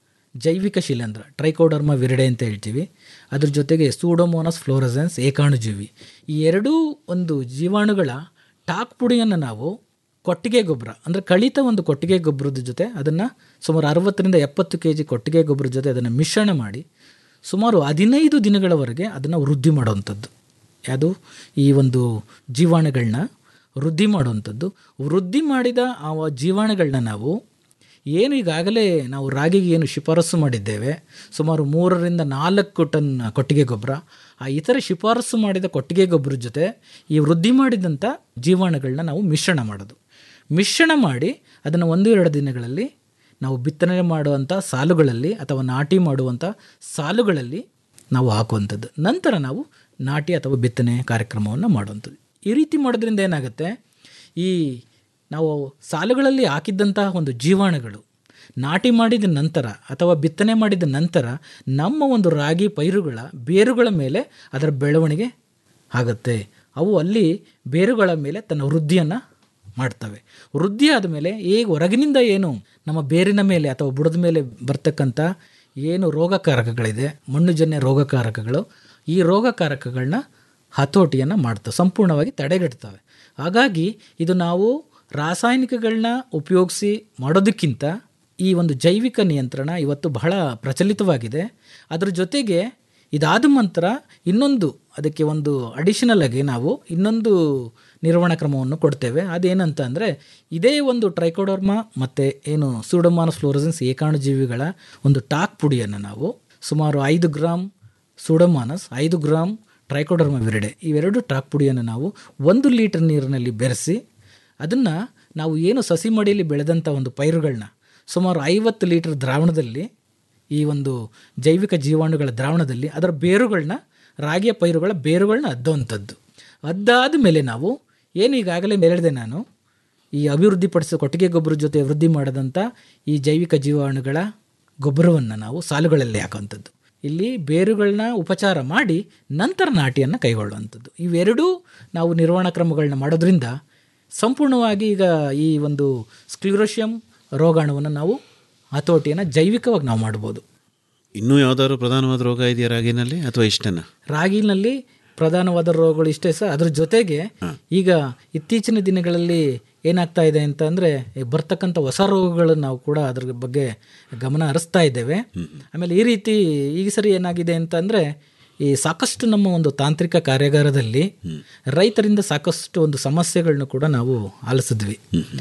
ಜೈವಿಕ ಶಿಲೀಂಧ್ರ ಟ್ರೈಕೋಡರ್ಮ ವಿರಡೆ ಅಂತ ಹೇಳ್ತೀವಿ ಅದ್ರ ಜೊತೆಗೆ ಸೂಡೋಮೋನಸ್ ಫ್ಲೋರಸೆನ್ಸ್ ಏಕಾಣುಜೀವಿ ಈ ಎರಡೂ ಒಂದು ಜೀವಾಣುಗಳ ಟಾಕ್ ಪುಡಿಯನ್ನು ನಾವು ಕೊಟ್ಟಿಗೆ ಗೊಬ್ಬರ ಅಂದರೆ ಕಳಿತ ಒಂದು ಕೊಟ್ಟಿಗೆ ಗೊಬ್ಬರದ ಜೊತೆ ಅದನ್ನು ಸುಮಾರು ಅರವತ್ತರಿಂದ ಎಪ್ಪತ್ತು ಕೆ ಜಿ ಕೊಟ್ಟಿಗೆ ಗೊಬ್ಬರದ ಜೊತೆ ಅದನ್ನು ಮಿಶ್ರಣ ಮಾಡಿ ಸುಮಾರು ಹದಿನೈದು ದಿನಗಳವರೆಗೆ ಅದನ್ನು ವೃದ್ಧಿ ಮಾಡುವಂಥದ್ದು ಯಾವುದು ಈ ಒಂದು ಜೀವಾಣುಗಳನ್ನ ವೃದ್ಧಿ ಮಾಡುವಂಥದ್ದು ವೃದ್ಧಿ ಮಾಡಿದ ಆ ಜೀವಾಣುಗಳನ್ನ ನಾವು ಏನು ಈಗಾಗಲೇ ನಾವು ರಾಗಿಗೆ ಏನು ಶಿಫಾರಸು ಮಾಡಿದ್ದೇವೆ ಸುಮಾರು ಮೂರರಿಂದ ನಾಲ್ಕು ಟನ್ ಕೊಟ್ಟಿಗೆ ಗೊಬ್ಬರ ಆ ಇತರ ಶಿಫಾರಸು ಮಾಡಿದ ಕೊಟ್ಟಿಗೆ ಗೊಬ್ಬರದ ಜೊತೆ ಈ ವೃದ್ಧಿ ಮಾಡಿದಂಥ ಜೀವಾಣುಗಳನ್ನ ನಾವು ಮಿಶ್ರಣ ಮಾಡೋದು ಮಿಶ್ರಣ ಮಾಡಿ ಅದನ್ನು ಒಂದು ಎರಡು ದಿನಗಳಲ್ಲಿ ನಾವು ಬಿತ್ತನೆ ಮಾಡುವಂಥ ಸಾಲುಗಳಲ್ಲಿ ಅಥವಾ ನಾಟಿ ಮಾಡುವಂಥ ಸಾಲುಗಳಲ್ಲಿ ನಾವು ಹಾಕುವಂಥದ್ದು ನಂತರ ನಾವು ನಾಟಿ ಅಥವಾ ಬಿತ್ತನೆ ಕಾರ್ಯಕ್ರಮವನ್ನು ಮಾಡುವಂಥದ್ದು ಈ ರೀತಿ ಮಾಡೋದ್ರಿಂದ ಏನಾಗುತ್ತೆ ಈ ನಾವು ಸಾಲುಗಳಲ್ಲಿ ಹಾಕಿದ್ದಂತಹ ಒಂದು ಜೀವಾಣುಗಳು ನಾಟಿ ಮಾಡಿದ ನಂತರ ಅಥವಾ ಬಿತ್ತನೆ ಮಾಡಿದ ನಂತರ ನಮ್ಮ ಒಂದು ರಾಗಿ ಪೈರುಗಳ ಬೇರುಗಳ ಮೇಲೆ ಅದರ ಬೆಳವಣಿಗೆ ಆಗುತ್ತೆ ಅವು ಅಲ್ಲಿ ಬೇರುಗಳ ಮೇಲೆ ತನ್ನ ವೃದ್ಧಿಯನ್ನು ಮಾಡ್ತವೆ ವೃದ್ಧಿ ಆದಮೇಲೆ ಈಗ ಹೊರಗಿನಿಂದ ಏನು ನಮ್ಮ ಬೇರಿನ ಮೇಲೆ ಅಥವಾ ಬುಡದ ಮೇಲೆ ಬರ್ತಕ್ಕಂಥ ಏನು ರೋಗಕಾರಕಗಳಿದೆ ಮಣ್ಣುಜನ್ಯ ರೋಗಕಾರಕಗಳು ಈ ರೋಗಕಾರಕಗಳನ್ನ ಹತೋಟಿಯನ್ನು ಮಾಡ್ತವೆ ಸಂಪೂರ್ಣವಾಗಿ ತಡೆಗಟ್ತವೆ ಹಾಗಾಗಿ ಇದು ನಾವು ರಾಸಾಯನಿಕಗಳನ್ನ ಉಪಯೋಗಿಸಿ ಮಾಡೋದಕ್ಕಿಂತ ಈ ಒಂದು ಜೈವಿಕ ನಿಯಂತ್ರಣ ಇವತ್ತು ಬಹಳ ಪ್ರಚಲಿತವಾಗಿದೆ ಅದರ ಜೊತೆಗೆ ಇದಾದ ನಂತರ ಇನ್ನೊಂದು ಅದಕ್ಕೆ ಒಂದು ಅಡಿಷನಲ್ ಆಗಿ ನಾವು ಇನ್ನೊಂದು ನಿರ್ವಹಣಾ ಕ್ರಮವನ್ನು ಕೊಡ್ತೇವೆ ಅದೇನಂತ ಅಂದರೆ ಇದೇ ಒಂದು ಟ್ರೈಕೋಡರ್ಮಾ ಮತ್ತು ಏನು ಸೂಡೋಮಾನಸ್ ಫ್ಲೋರಸೆನ್ಸ್ ಏಕಾಣುಜೀವಿಗಳ ಒಂದು ಟಾಕ್ ಪುಡಿಯನ್ನು ನಾವು ಸುಮಾರು ಐದು ಗ್ರಾಮ್ ಸೂಡೋಮಾನಸ್ ಐದು ಗ್ರಾಮ್ ಟ್ರೈಕೋಡರ್ಮಾ ವಿರಡೆ ಇವೆರಡು ಟಾಕ್ ಪುಡಿಯನ್ನು ನಾವು ಒಂದು ಲೀಟರ್ ನೀರಿನಲ್ಲಿ ಬೆರೆಸಿ ಅದನ್ನು ನಾವು ಏನು ಸಸಿ ಮಡಿಯಲ್ಲಿ ಬೆಳೆದಂಥ ಒಂದು ಪೈರುಗಳನ್ನ ಸುಮಾರು ಐವತ್ತು ಲೀಟರ್ ದ್ರಾವಣದಲ್ಲಿ ಈ ಒಂದು ಜೈವಿಕ ಜೀವಾಣುಗಳ ದ್ರಾವಣದಲ್ಲಿ ಅದರ ಬೇರುಗಳನ್ನ ರಾಗಿಯ ಪೈರುಗಳ ಬೇರುಗಳನ್ನ ಅದ್ದುವಂಥದ್ದು ಅದ್ದಾದ ಮೇಲೆ ನಾವು ಏನು ಈಗಾಗಲೇ ಹೇಳಿದೆ ನಾನು ಈ ಅಭಿವೃದ್ಧಿಪಡಿಸಿದ ಕೊಟ್ಟಿಗೆ ಗೊಬ್ಬರದ ಜೊತೆ ವೃದ್ಧಿ ಮಾಡಿದಂಥ ಈ ಜೈವಿಕ ಜೀವಾಣುಗಳ ಗೊಬ್ಬರವನ್ನು ನಾವು ಸಾಲುಗಳಲ್ಲಿ ಹಾಕುವಂಥದ್ದು ಇಲ್ಲಿ ಬೇರುಗಳನ್ನ ಉಪಚಾರ ಮಾಡಿ ನಂತರ ನಾಟಿಯನ್ನು ಕೈಗೊಳ್ಳುವಂಥದ್ದು ಇವೆರಡೂ ನಾವು ನಿರ್ವಹಣಾ ಕ್ರಮಗಳನ್ನ ಮಾಡೋದ್ರಿಂದ ಸಂಪೂರ್ಣವಾಗಿ ಈಗ ಈ ಒಂದು ಸ್ಕ್ಲಿರೋಷಿಯಂ ರೋಗಾಣುವನ್ನು ನಾವು ಹತೋಟಿಯನ್ನು ಜೈವಿಕವಾಗಿ ನಾವು ಮಾಡ್ಬೋದು ಇನ್ನೂ ಯಾವ್ದಾದ್ರು ಪ್ರಧಾನವಾದ ರೋಗ ಇದೆಯಾ ರಾಗಿನಲ್ಲಿ ಅಥವಾ ಇಷ್ಟೇನಾ ರಾಗಿನಲ್ಲಿ ಪ್ರಧಾನವಾದ ರೋಗಗಳು ಇಷ್ಟೇ ಸರ್ ಅದ್ರ ಜೊತೆಗೆ ಈಗ ಇತ್ತೀಚಿನ ದಿನಗಳಲ್ಲಿ ಏನಾಗ್ತಾ ಇದೆ ಅಂತ ಅಂದರೆ ಬರ್ತಕ್ಕಂಥ ಹೊಸ ರೋಗಗಳನ್ನು ನಾವು ಕೂಡ ಅದ್ರ ಬಗ್ಗೆ ಗಮನ ಹರಿಸ್ತಾ ಇದ್ದೇವೆ ಆಮೇಲೆ ಈ ರೀತಿ ಈಗ ಸರಿ ಏನಾಗಿದೆ ಅಂತಂದರೆ ಈ ಸಾಕಷ್ಟು ನಮ್ಮ ಒಂದು ತಾಂತ್ರಿಕ ಕಾರ್ಯಾಗಾರದಲ್ಲಿ ರೈತರಿಂದ ಸಾಕಷ್ಟು ಒಂದು ಸಮಸ್ಯೆಗಳನ್ನ ಕೂಡ ನಾವು ಆಲಿಸಿದ್ವಿ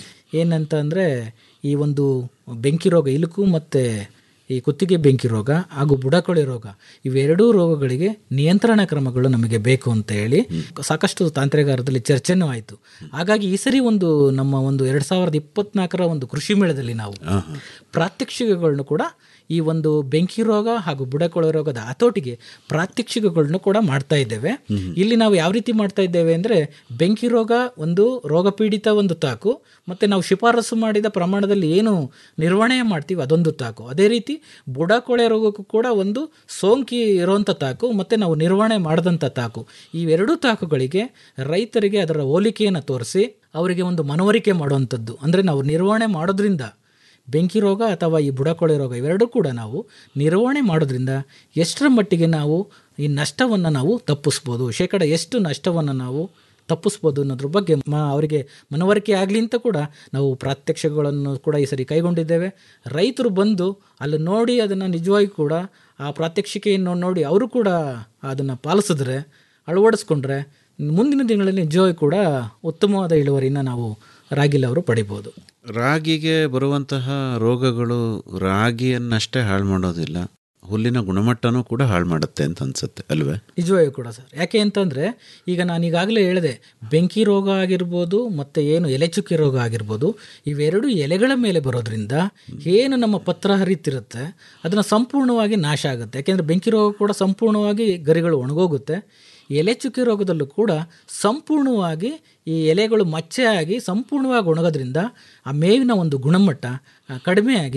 ಏನಂತ ಅಂದರೆ ಈ ಒಂದು ಬೆಂಕಿ ರೋಗ ಇಲುಕು ಮತ್ತು ಈ ಕುತ್ತಿಗೆ ಬೆಂಕಿ ರೋಗ ಹಾಗೂ ಬುಡಕೊಳೆ ರೋಗ ಇವೆರಡೂ ರೋಗಗಳಿಗೆ ನಿಯಂತ್ರಣ ಕ್ರಮಗಳು ನಮಗೆ ಬೇಕು ಅಂತ ಹೇಳಿ ಸಾಕಷ್ಟು ತಾಂತ್ರಿಕಾರದಲ್ಲಿ ಚರ್ಚೆನೂ ಆಯಿತು ಹಾಗಾಗಿ ಈ ಸರಿ ಒಂದು ನಮ್ಮ ಒಂದು ಎರಡು ಸಾವಿರದ ಇಪ್ಪತ್ನಾಲ್ಕರ ಒಂದು ಕೃಷಿ ಮೇಳದಲ್ಲಿ ನಾವು ಪ್ರಾತ್ಯಕ್ಷಿಕೆಗಳನ್ನು ಕೂಡ ಈ ಒಂದು ಬೆಂಕಿ ರೋಗ ಹಾಗೂ ಬುಡಕೊಳೆ ರೋಗದ ಹತೋಟಿಗೆ ಪ್ರಾತ್ಯಕ್ಷಿಕೆಗಳನ್ನು ಕೂಡ ಮಾಡ್ತಾ ಇದ್ದೇವೆ ಇಲ್ಲಿ ನಾವು ಯಾವ ರೀತಿ ಮಾಡ್ತಾ ಇದ್ದೇವೆ ಅಂದರೆ ಬೆಂಕಿ ರೋಗ ಒಂದು ರೋಗಪೀಡಿತ ಒಂದು ತಾಕು ಮತ್ತು ನಾವು ಶಿಫಾರಸು ಮಾಡಿದ ಪ್ರಮಾಣದಲ್ಲಿ ಏನು ನಿರ್ವಹಣೆ ಮಾಡ್ತೀವಿ ಅದೊಂದು ತಾಕು ಅದೇ ರೀತಿ ಬುಡಕೊಳೆ ರೋಗಕ್ಕೂ ಕೂಡ ಒಂದು ಸೋಂಕಿ ಇರುವಂಥ ತಾಕು ಮತ್ತು ನಾವು ನಿರ್ವಹಣೆ ಮಾಡಿದಂಥ ತಾಕು ಇವೆರಡೂ ತಾಕುಗಳಿಗೆ ರೈತರಿಗೆ ಅದರ ಹೋಲಿಕೆಯನ್ನು ತೋರಿಸಿ ಅವರಿಗೆ ಒಂದು ಮನವರಿಕೆ ಮಾಡುವಂಥದ್ದು ಅಂದರೆ ನಾವು ನಿರ್ವಹಣೆ ಮಾಡೋದ್ರಿಂದ ಬೆಂಕಿ ರೋಗ ಅಥವಾ ಈ ಬುಡಕೊಳೆ ರೋಗ ಇವೆರಡೂ ಕೂಡ ನಾವು ನಿರ್ವಹಣೆ ಮಾಡೋದ್ರಿಂದ ಎಷ್ಟರ ಮಟ್ಟಿಗೆ ನಾವು ಈ ನಷ್ಟವನ್ನು ನಾವು ತಪ್ಪಿಸ್ಬೋದು ಶೇಕಡ ಎಷ್ಟು ನಷ್ಟವನ್ನು ನಾವು ತಪ್ಪಿಸ್ಬೋದು ಅನ್ನೋದ್ರ ಬಗ್ಗೆ ಮ ಅವರಿಗೆ ಮನವರಿಕೆ ಆಗಲಿ ಅಂತ ಕೂಡ ನಾವು ಪ್ರಾತ್ಯಕ್ಷಗಳನ್ನು ಕೂಡ ಈ ಸರಿ ಕೈಗೊಂಡಿದ್ದೇವೆ ರೈತರು ಬಂದು ಅಲ್ಲಿ ನೋಡಿ ಅದನ್ನು ನಿಜವಾಗಿ ಕೂಡ ಆ ಪ್ರಾತ್ಯಕ್ಷಿಕೆಯನ್ನು ನೋಡಿ ಅವರು ಕೂಡ ಅದನ್ನು ಪಾಲಿಸಿದ್ರೆ ಅಳವಡಿಸ್ಕೊಂಡ್ರೆ ಮುಂದಿನ ದಿನಗಳಲ್ಲಿ ನಿಜವಾಗಿ ಕೂಡ ಉತ್ತಮವಾದ ಇಳುವರಿನ ನಾವು ರಾಗಿಲ್ ಅವರು ಪಡಿಬೋದು ರಾಗಿಗೆ ಬರುವಂತಹ ರೋಗಗಳು ರಾಗಿಯನ್ನಷ್ಟೇ ಹಾಳು ಮಾಡೋದಿಲ್ಲ ಹುಲ್ಲಿನ ಗುಣಮಟ್ಟನೂ ಕೂಡ ಹಾಳು ಮಾಡುತ್ತೆ ಅಂತ ಅನ್ಸುತ್ತೆ ಅಲ್ವೇ ನಿಜವಾಗಿಯೂ ಕೂಡ ಸರ್ ಯಾಕೆ ಅಂತಂದರೆ ಈಗ ನಾನು ಈಗಾಗಲೇ ಹೇಳಿದೆ ಬೆಂಕಿ ರೋಗ ಆಗಿರ್ಬೋದು ಮತ್ತು ಏನು ಎಲೆ ಚುಕ್ಕಿ ರೋಗ ಆಗಿರ್ಬೋದು ಇವೆರಡು ಎಲೆಗಳ ಮೇಲೆ ಬರೋದ್ರಿಂದ ಏನು ನಮ್ಮ ಪತ್ರ ಹರಿತಿರುತ್ತೆ ಅದನ್ನು ಸಂಪೂರ್ಣವಾಗಿ ನಾಶ ಆಗುತ್ತೆ ಯಾಕೆಂದರೆ ಬೆಂಕಿ ರೋಗ ಕೂಡ ಸಂಪೂರ್ಣವಾಗಿ ಗರಿಗಳು ಒಣಗೋಗುತ್ತೆ ಎಲೆ ಚುಕ್ಕಿ ರೋಗದಲ್ಲೂ ಕೂಡ ಸಂಪೂರ್ಣವಾಗಿ ಈ ಎಲೆಗಳು ಮಚ್ಚೆ ಆಗಿ ಸಂಪೂರ್ಣವಾಗಿ ಒಣಗೋದ್ರಿಂದ ಆ ಮೇವಿನ ಒಂದು ಗುಣಮಟ್ಟ ಆ, ಕಡಿಮೆಯಾಗಿ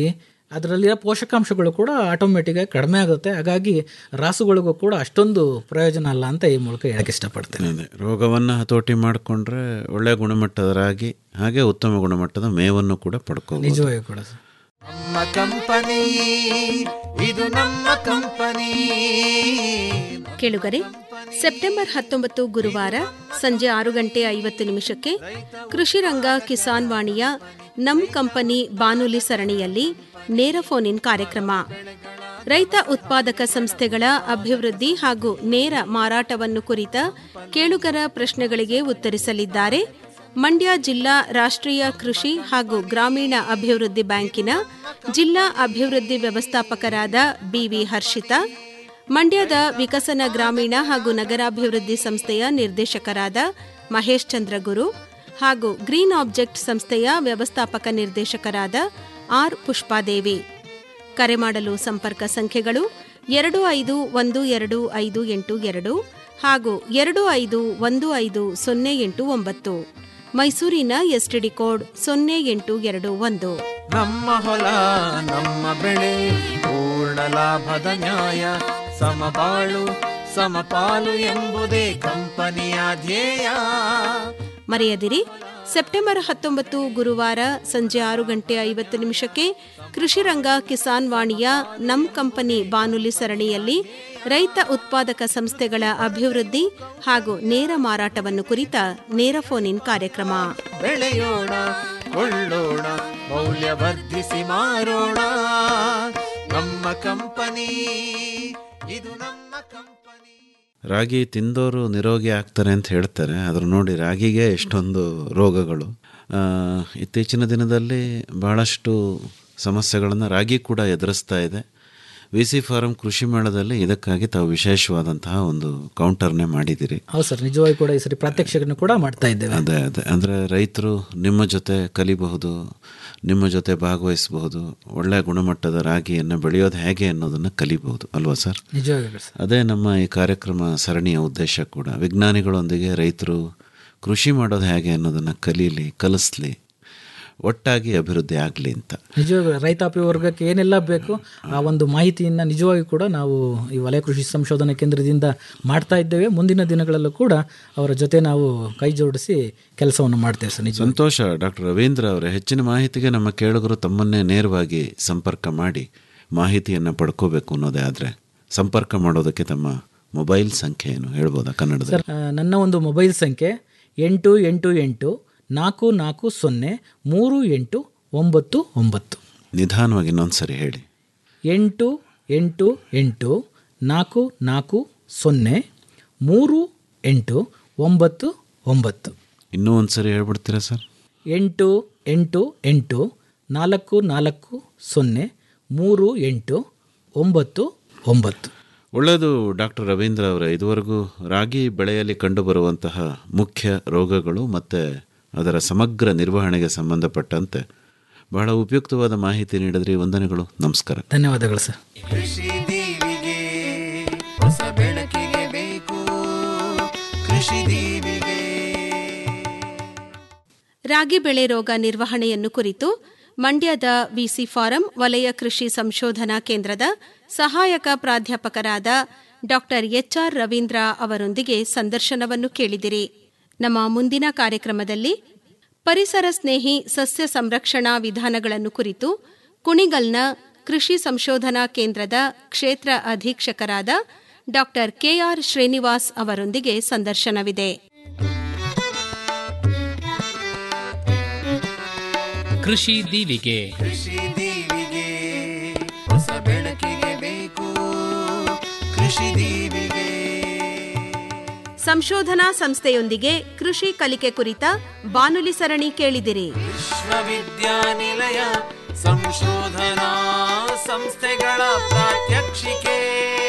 ಅದರಲ್ಲಿರೋ ಪೋಷಕಾಂಶಗಳು ಕೂಡ ಆಟೋಮೆಟಿಕ್ಕಾಗಿ ಕಡಿಮೆ ಆಗುತ್ತೆ ಹಾಗಾಗಿ ರಾಸುಗಳಿಗೂ ಕೂಡ ಅಷ್ಟೊಂದು ಪ್ರಯೋಜನ ಅಲ್ಲ ಅಂತ ಈ ಮೂಲಕ ಹೇಳಕ್ಕೆ ಇಷ್ಟಪಡ್ತೇನೆ ಅದೇ ರೋಗವನ್ನು ಹತೋಟಿ ಮಾಡಿಕೊಂಡ್ರೆ ಒಳ್ಳೆಯ ಗುಣಮಟ್ಟದ ರಾಗಿ ಹಾಗೆ ಉತ್ತಮ ಗುಣಮಟ್ಟದ ಮೇವನ್ನು ಕೂಡ ಪಡ್ಕೋಬಹುದು ನಿಜವಾಗಿ ಕೂಡ ಸರ್. ನಮ್ಮ ಕಂಪನಿ ಇದು ನಮ್ಮ ಕಂಪನಿ ಕೇಳುಗರೆ ಸೆಪ್ಟೆಂಬರ್ ಹತ್ತೊಂಬತ್ತು ಗುರುವಾರ ಸಂಜೆ ಆರು ಗಂಟೆ ಐವತ್ತು ನಿಮಿಷಕ್ಕೆ ಕೃಷಿ ರಂಗ ಕಿಸಾನ್ ವಾಣಿಯ ನಮ್ ಕಂಪನಿ ಬಾನುಲಿ ಸರಣಿಯಲ್ಲಿ ನೇರ ಫೋನ್ ಇನ್ ಕಾರ್ಯಕ್ರಮ ರೈತ ಉತ್ಪಾದಕ ಸಂಸ್ಥೆಗಳ ಅಭಿವೃದ್ಧಿ ಹಾಗೂ ನೇರ ಮಾರಾಟವನ್ನು ಕುರಿತ ಕೇಳುಗರ ಪ್ರಶ್ನೆಗಳಿಗೆ ಉತ್ತರಿಸಲಿದ್ದಾರೆ ಮಂಡ್ಯ ಜಿಲ್ಲಾ ರಾಷ್ಟ್ರೀಯ ಕೃಷಿ ಹಾಗೂ ಗ್ರಾಮೀಣ ಅಭಿವೃದ್ಧಿ ಬ್ಯಾಂಕಿನ ಜಿಲ್ಲಾ ಅಭಿವೃದ್ಧಿ ವ್ಯವಸ್ಥಾಪಕರಾದ ಬಿವಿ ಹರ್ಷಿತಾ ಮಂಡ್ಯದ ವಿಕಸನ ಗ್ರಾಮೀಣ ಹಾಗೂ ನಗರಾಭಿವೃದ್ಧಿ ಸಂಸ್ಥೆಯ ನಿರ್ದೇಶಕರಾದ ಮಹೇಶ್ ಚಂದ್ರಗುರು ಹಾಗೂ ಗ್ರೀನ್ ಆಬ್ಜೆಕ್ಟ್ ಸಂಸ್ಥೆಯ ವ್ಯವಸ್ಥಾಪಕ ನಿರ್ದೇಶಕರಾದ ಆರ್ ಪುಷ್ಪಾದೇವಿ ಕರೆ ಮಾಡಲು ಸಂಪರ್ಕ ಸಂಖ್ಯೆಗಳು ಎರಡು ಐದು ಒಂದು ಎರಡು ಐದು ಎಂಟು ಎರಡು ಹಾಗೂ ಎರಡು ಐದು ಒಂದು ಐದು ಸೊನ್ನೆ ಎಂಟು ಒಂಬತ್ತು ಮೈಸೂರಿನ ಎಸ್ಟಿಡಿ ಕೋಡ್ ಸೊನ್ನೆ ಎಂಟು ಎರಡು ಒಂದು ನಮ್ಮ ಹೊಲ ನಮ್ಮ ಬೆಳೆ ಪೂರ್ಣ ಲಾಭದ ನ್ಯಾಯ ಸಮಬಾಳು ಸಮಪಾಲು ಎಂಬುದೇ ಕಂಪನಿಯ ಧ್ಯೇಯ ಮರೆಯದಿರಿ ಸೆಪ್ಟೆಂಬರ್ ಹತ್ತೊಂಬತ್ತು ಗುರುವಾರ ಸಂಜೆ ಆರು ಗಂಟೆ ಐವತ್ತು ನಿಮಿಷಕ್ಕೆ ಕೃಷಿ ರಂಗ ಕಿಸಾನ್ ವಾಣಿಯ ನಮ್ ಕಂಪನಿ ಬಾನುಲಿ ಸರಣಿಯಲ್ಲಿ ರೈತ ಉತ್ಪಾದಕ ಸಂಸ್ಥೆಗಳ ಅಭಿವೃದ್ಧಿ ಹಾಗೂ ನೇರ ಮಾರಾಟವನ್ನು ಕುರಿತ ನೇರ ಫೋನ್ ಇನ್ ಕಾರ್ಯಕ್ರಮ ಬೆಳೆಯೋಣ ಕೊಳ್ಳೋಣ ಮೌಲ್ಯ ವರ್ಧಿಸಿ ಮಾರೋಣ ನಮ್ಮ ಕಂಪನಿ ಇದು ನಮ್ಮ ಕಂಪನಿ ರಾಗಿ ತಿಂದವರು ನಿರೋಗಿ ಆಗ್ತಾರೆ ಅಂತ ಹೇಳ್ತಾರೆ ಆದರೂ ನೋಡಿ ರಾಗಿಗೆ ಎಷ್ಟೊಂದು ರೋಗಗಳು ಆ, ಇತ್ತೀಚಿನ ದಿನದಲ್ಲಿ ಬಹಳಷ್ಟು ಸಮಸ್ಯೆಗಳನ್ನು ರಾಗಿ ಕೂಡ ಎದುರಿಸ್ತಾ ಇದೆ ವಿ ಸಿ ಫಾರಂ ಕೃಷಿ ಮೇಳದಲ್ಲಿ ಇದಕ್ಕಾಗಿ ತಾವು ವಿಶೇಷವಾದಂತಹ ಒಂದು ಕೌಂಟರ್ನೇ ಮಾಡಿದ್ದೀರಿ ಹೌದು ಸರ್ ನಿಜವಾಗಿ ಕೂಡ ಈ ಸರಿ ಪ್ರಾತ್ಯಕ್ಷಿಕನ್ನು ಕೂಡ ಮಾಡ್ತಾ ಇದ್ದೇವೆ ಅದೇ ಅದೇ ಅಂದರೆ ರೈತರು ನಿಮ್ಮ ಜೊತೆ ಕಲಿಬಹುದು ನಿಮ್ಮ ಜೊತೆ ಭಾಗವಹಿಸಬಹುದು ಒಳ್ಳೆಯ ಗುಣಮಟ್ಟದ ರಾಗಿಯನ್ನು ಬೆಳೆಯೋದು ಹೇಗೆ ಅನ್ನೋದನ್ನು ಕಲಿಬಹುದು ಅಲ್ವಾ ಸರ್ ನಿಜವಾಗಿ ಸರ್ ಅದೇ ನಮ್ಮ ಈ ಕಾರ್ಯಕ್ರಮ ಸರಣಿಯ ಉದ್ದೇಶ ಕೂಡ ವಿಜ್ಞಾನಿಗಳೊಂದಿಗೆ ರೈತರು ಕೃಷಿ ಮಾಡೋದು ಹೇಗೆ ಅನ್ನೋದನ್ನು ಕಲೀಲಿ ಕಲಿಸ್ಲಿ ಒಟ್ಟಾಗಿ ಅಭಿವೃದ್ಧಿ ಆಗಲಿ ಅಂತ ನಿಜವಾಗಿ ರೈತಾಪಿ ವರ್ಗಕ್ಕೆ ಏನೆಲ್ಲ ಬೇಕು ಆ ಒಂದು ಮಾಹಿತಿಯನ್ನು ನಿಜವಾಗಿ ಕೂಡ ನಾವು ಈ ವಲಯ ಕೃಷಿ ಸಂಶೋಧನಾ ಕೇಂದ್ರದಿಂದ ಮಾಡ್ತಾ ಇದ್ದೇವೆ ಮುಂದಿನ ದಿನಗಳಲ್ಲೂ ಕೂಡ ಅವರ ಜೊತೆ ನಾವು ಕೈ ಜೋಡಿಸಿ ಕೆಲಸವನ್ನು ಮಾಡ್ತೇವೆ ಸರ್ ನಿಜ ಸಂತೋಷ ಡಾಕ್ಟರ್ ರವೀಂದ್ರ ಅವರೇ ಹೆಚ್ಚಿನ ಮಾಹಿತಿಗೆ ನಮ್ಮ ಕೇಳುಗರು ತಮ್ಮನ್ನೇ ನೇರವಾಗಿ ಸಂಪರ್ಕ ಮಾಡಿ ಮಾಹಿತಿಯನ್ನು ಪಡ್ಕೋಬೇಕು ಅನ್ನೋದೇ ಆದರೆ ಸಂಪರ್ಕ ಮಾಡೋದಕ್ಕೆ ತಮ್ಮ ಮೊಬೈಲ್ ಸಂಖ್ಯೆ ಏನು ಹೇಳ್ಬೋದಾ ಕನ್ನಡದಲ್ಲಿ ಸರ್ ಆ, ನನ್ನ ಒಂದು ಮೊಬೈಲ್ ಸಂಖ್ಯೆ ಎಂಟು ಎಂಟು ಎಂಟು ನಾಲ್ಕು ನಾಲ್ಕು ಸೊನ್ನೆ ಮೂರು ಎಂಟು ಒಂಬತ್ತು ಒಂಬತ್ತು ನಿಧಾನವಾಗಿ ಇನ್ನೊಂದು ಸರಿ ಹೇಳಿ ಎಂಟು ಎಂಟು ಎಂಟು ನಾಲ್ಕು ನಾಲ್ಕು ಸೊನ್ನೆ ಮೂರು ಎಂಟು ಒಂಬತ್ತು ಒಂಬತ್ತು ಇನ್ನೂ ಒಂದು ಸರಿ ಹೇಳ್ಬಿಡ್ತೀರಾ ಸರ್ ಎಂಟು ಎಂಟು ಎಂಟು ನಾಲ್ಕು ನಾಲ್ಕು ಸೊನ್ನೆ ಮೂರು ಎಂಟು ಒಂಬತ್ತು ಒಂಬತ್ತು ಒಳ್ಳೆಯದು ಡಾಕ್ಟರ್ ರವೀಂದ್ರ ಅವರೇ ಇದುವರೆಗೂ ರಾಗಿ ಬೆಳೆಯಲ್ಲಿ ಕಂಡುಬರುವಂತಹ ಮುಖ್ಯ ರೋಗಗಳು ಮತ್ತು ಅದರ ಸಮಗ್ರ ನಿರ್ವಹಣೆಗೆ ಸಂಬಂಧಪಟ್ಟಂತೆ ಬಹಳ ಉಪಯುಕ್ತವಾದ ಮಾಹಿತಿ ನೀಡಿದ್ರಿ ವಂದನೆಗಳು ನಮಸ್ಕಾರ ಧನ್ಯವಾದಗಳು ಸರ್ ಕೃಷಿ ದೀವಿಗೆ ಹೊಸ ಬೆಳಕಿಗೆ ಬೇಕು ಕೃಷಿ ದೀವಿಗೆ ರಾಗಿ ಬೆಳೆ ರೋಗ ನಿರ್ವಹಣೆಯನ್ನು ಕುರಿತು ಮಂಡ್ಯದ ವಿಸಿ ಫಾರಂ ವಲಯ ಕೃಷಿ ಸಂಶೋಧನಾ ಕೇಂದ್ರದ ಸಹಾಯಕ ಪ್ರಾಧ್ಯಾಪಕರಾದ ಡಾಕ್ಟರ್ ಎಚ್ಆರ್ ರವೀಂದ್ರ ಅವರೊಂದಿಗೆ ಸಂದರ್ಶನವನ್ನು ಕೇಳಿದಿರಿ ನಮ್ಮ ಮುಂದಿನ ಕಾರ್ಯಕ್ರಮದಲ್ಲಿ ಪರಿಸರ ಸ್ನೇಹಿ ಸಸ್ಯ ಸಂರಕ್ಷಣಾ ವಿಧಾನಗಳನ್ನು ಕುರಿತು ಕುಣಿಗಲ್ನ ಕೃಷಿ ಸಂಶೋಧನಾ ಕೇಂದ್ರದ ಕ್ಷೇತ್ರ ಅಧೀಕ್ಷಕರಾದ ಡಾಕ್ಟರ್ ಕೆಆರ್ ಶ್ರೀನಿವಾಸ್ ಅವರೊಂದಿಗೆ ಸಂದರ್ಶನವಿದೆ ಕೃಷಿ ದೀವಿಗೆ ಕೃಷಿ ದೀವಿಗೆ ಹೊಸ ಬೆಳಕಿಗೆ ಬೇಕು ಕೃಷಿ ದೀವಿಗೆ ಸಂಶೋಧನಾ ಸಂಸ್ಥೆಯೊಂದಿಗೆ ಕೃಷಿ ಕಲಿಕೆ ಕುರಿತ ಬಾನುಲಿ ಸರಣಿ ಕೇಳಿದಿರಿ ವಿಶ್ವವಿದ್ಯಾನಿಲಯ ಸಂಶೋಧನಾ ಸಂಸ್ಥೆಗಳ ಪ್ರಾತ್ಯಕ್ಷಿಕೆ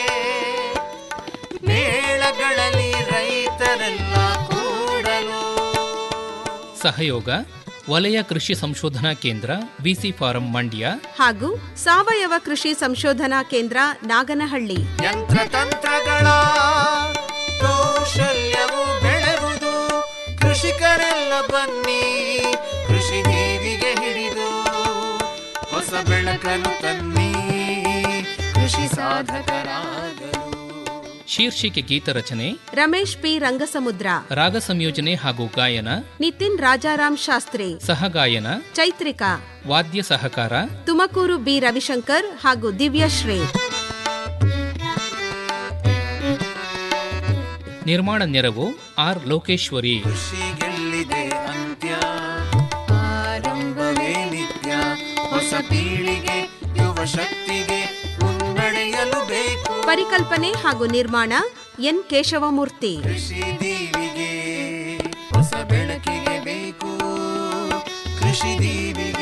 ಮೇಳಗಳಲ್ಲಿ ರೈತರೆಲ್ಲ ಕೂಡಲು ಸಹಯೋಗ ವಲಯ ಕೃಷಿ ಸಂಶೋಧನಾ ಕೇಂದ್ರ ವಿಸಿ ಫಾರಂ ಮಂಡ್ಯ ಹಾಗೂ ಸಾವಯವ ಕೃಷಿ ಸಂಶೋಧನಾ ಕೇಂದ್ರ ನಾಗನಹಳ್ಳಿ ಯಂತ್ರತಂತ್ರಗಳ ಕೌಶಲ್ಯವು ಬೆಳೆವುದು ಕೃಷಿಕರೆಲ್ಲ ಬನ್ನಿ ಕೃಷಿ ದೀವಿಗೆ ಹಿಡಿದು ಹೊಸ ಬೆಳಕು ಬೆಳಕನ್ನು ತನ್ನಿ ಕೃಷಿ ಸಾಧಕರಾಗಲು ಶೀರ್ಷಿಕೆ ಗೀತರಚನೆ ರಮೇಶ್ ಪಿ ರಂಗಸಮುದ್ರ ರಾಗ ಸಂಯೋಜನೆ ಹಾಗೂ ಗಾಯನ ನಿತಿನ್ ರಾಜಾರಾಮ್ ಶಾಸ್ತ್ರಿ ಸಹಗಾಯನ ಚೈತ್ರಿಕಾ ವಾದ್ಯ ಸಹಕಾರ ತುಮಕೂರು ಬಿ ರವಿಶಂಕರ್ ಹಾಗೂ ದಿವ್ಯಶ್ರೀ ನಿರ್ಮಾಣ ನೆರವು ಆರ್ ಲೋಕೇಶ್ವರಿ ಕೃಷಿಗೆಲ್ಲಿದೆ ಅಂತ್ಯ ಆರಂಭವೇ ನಿತ್ಯ ಹೊಸ ಪೀಳಿಗೆ ಯುವ ಶಕ್ತಿಗೆ ಮುನ್ನಡೆಯಲು ಬೇಕು ಪರಿಕಲ್ಪನೆ ಹಾಗೂ ನಿರ್ಮಾಣ ಎನ್ ಕೇಶವಮೂರ್ತಿ ಕೃಷಿ ದೀವಿಗೆ ಹೊಸ ಬೆಳಕಿಗೆ ಬೇಕು ಕೃಷಿ ದೀವಿಗೆ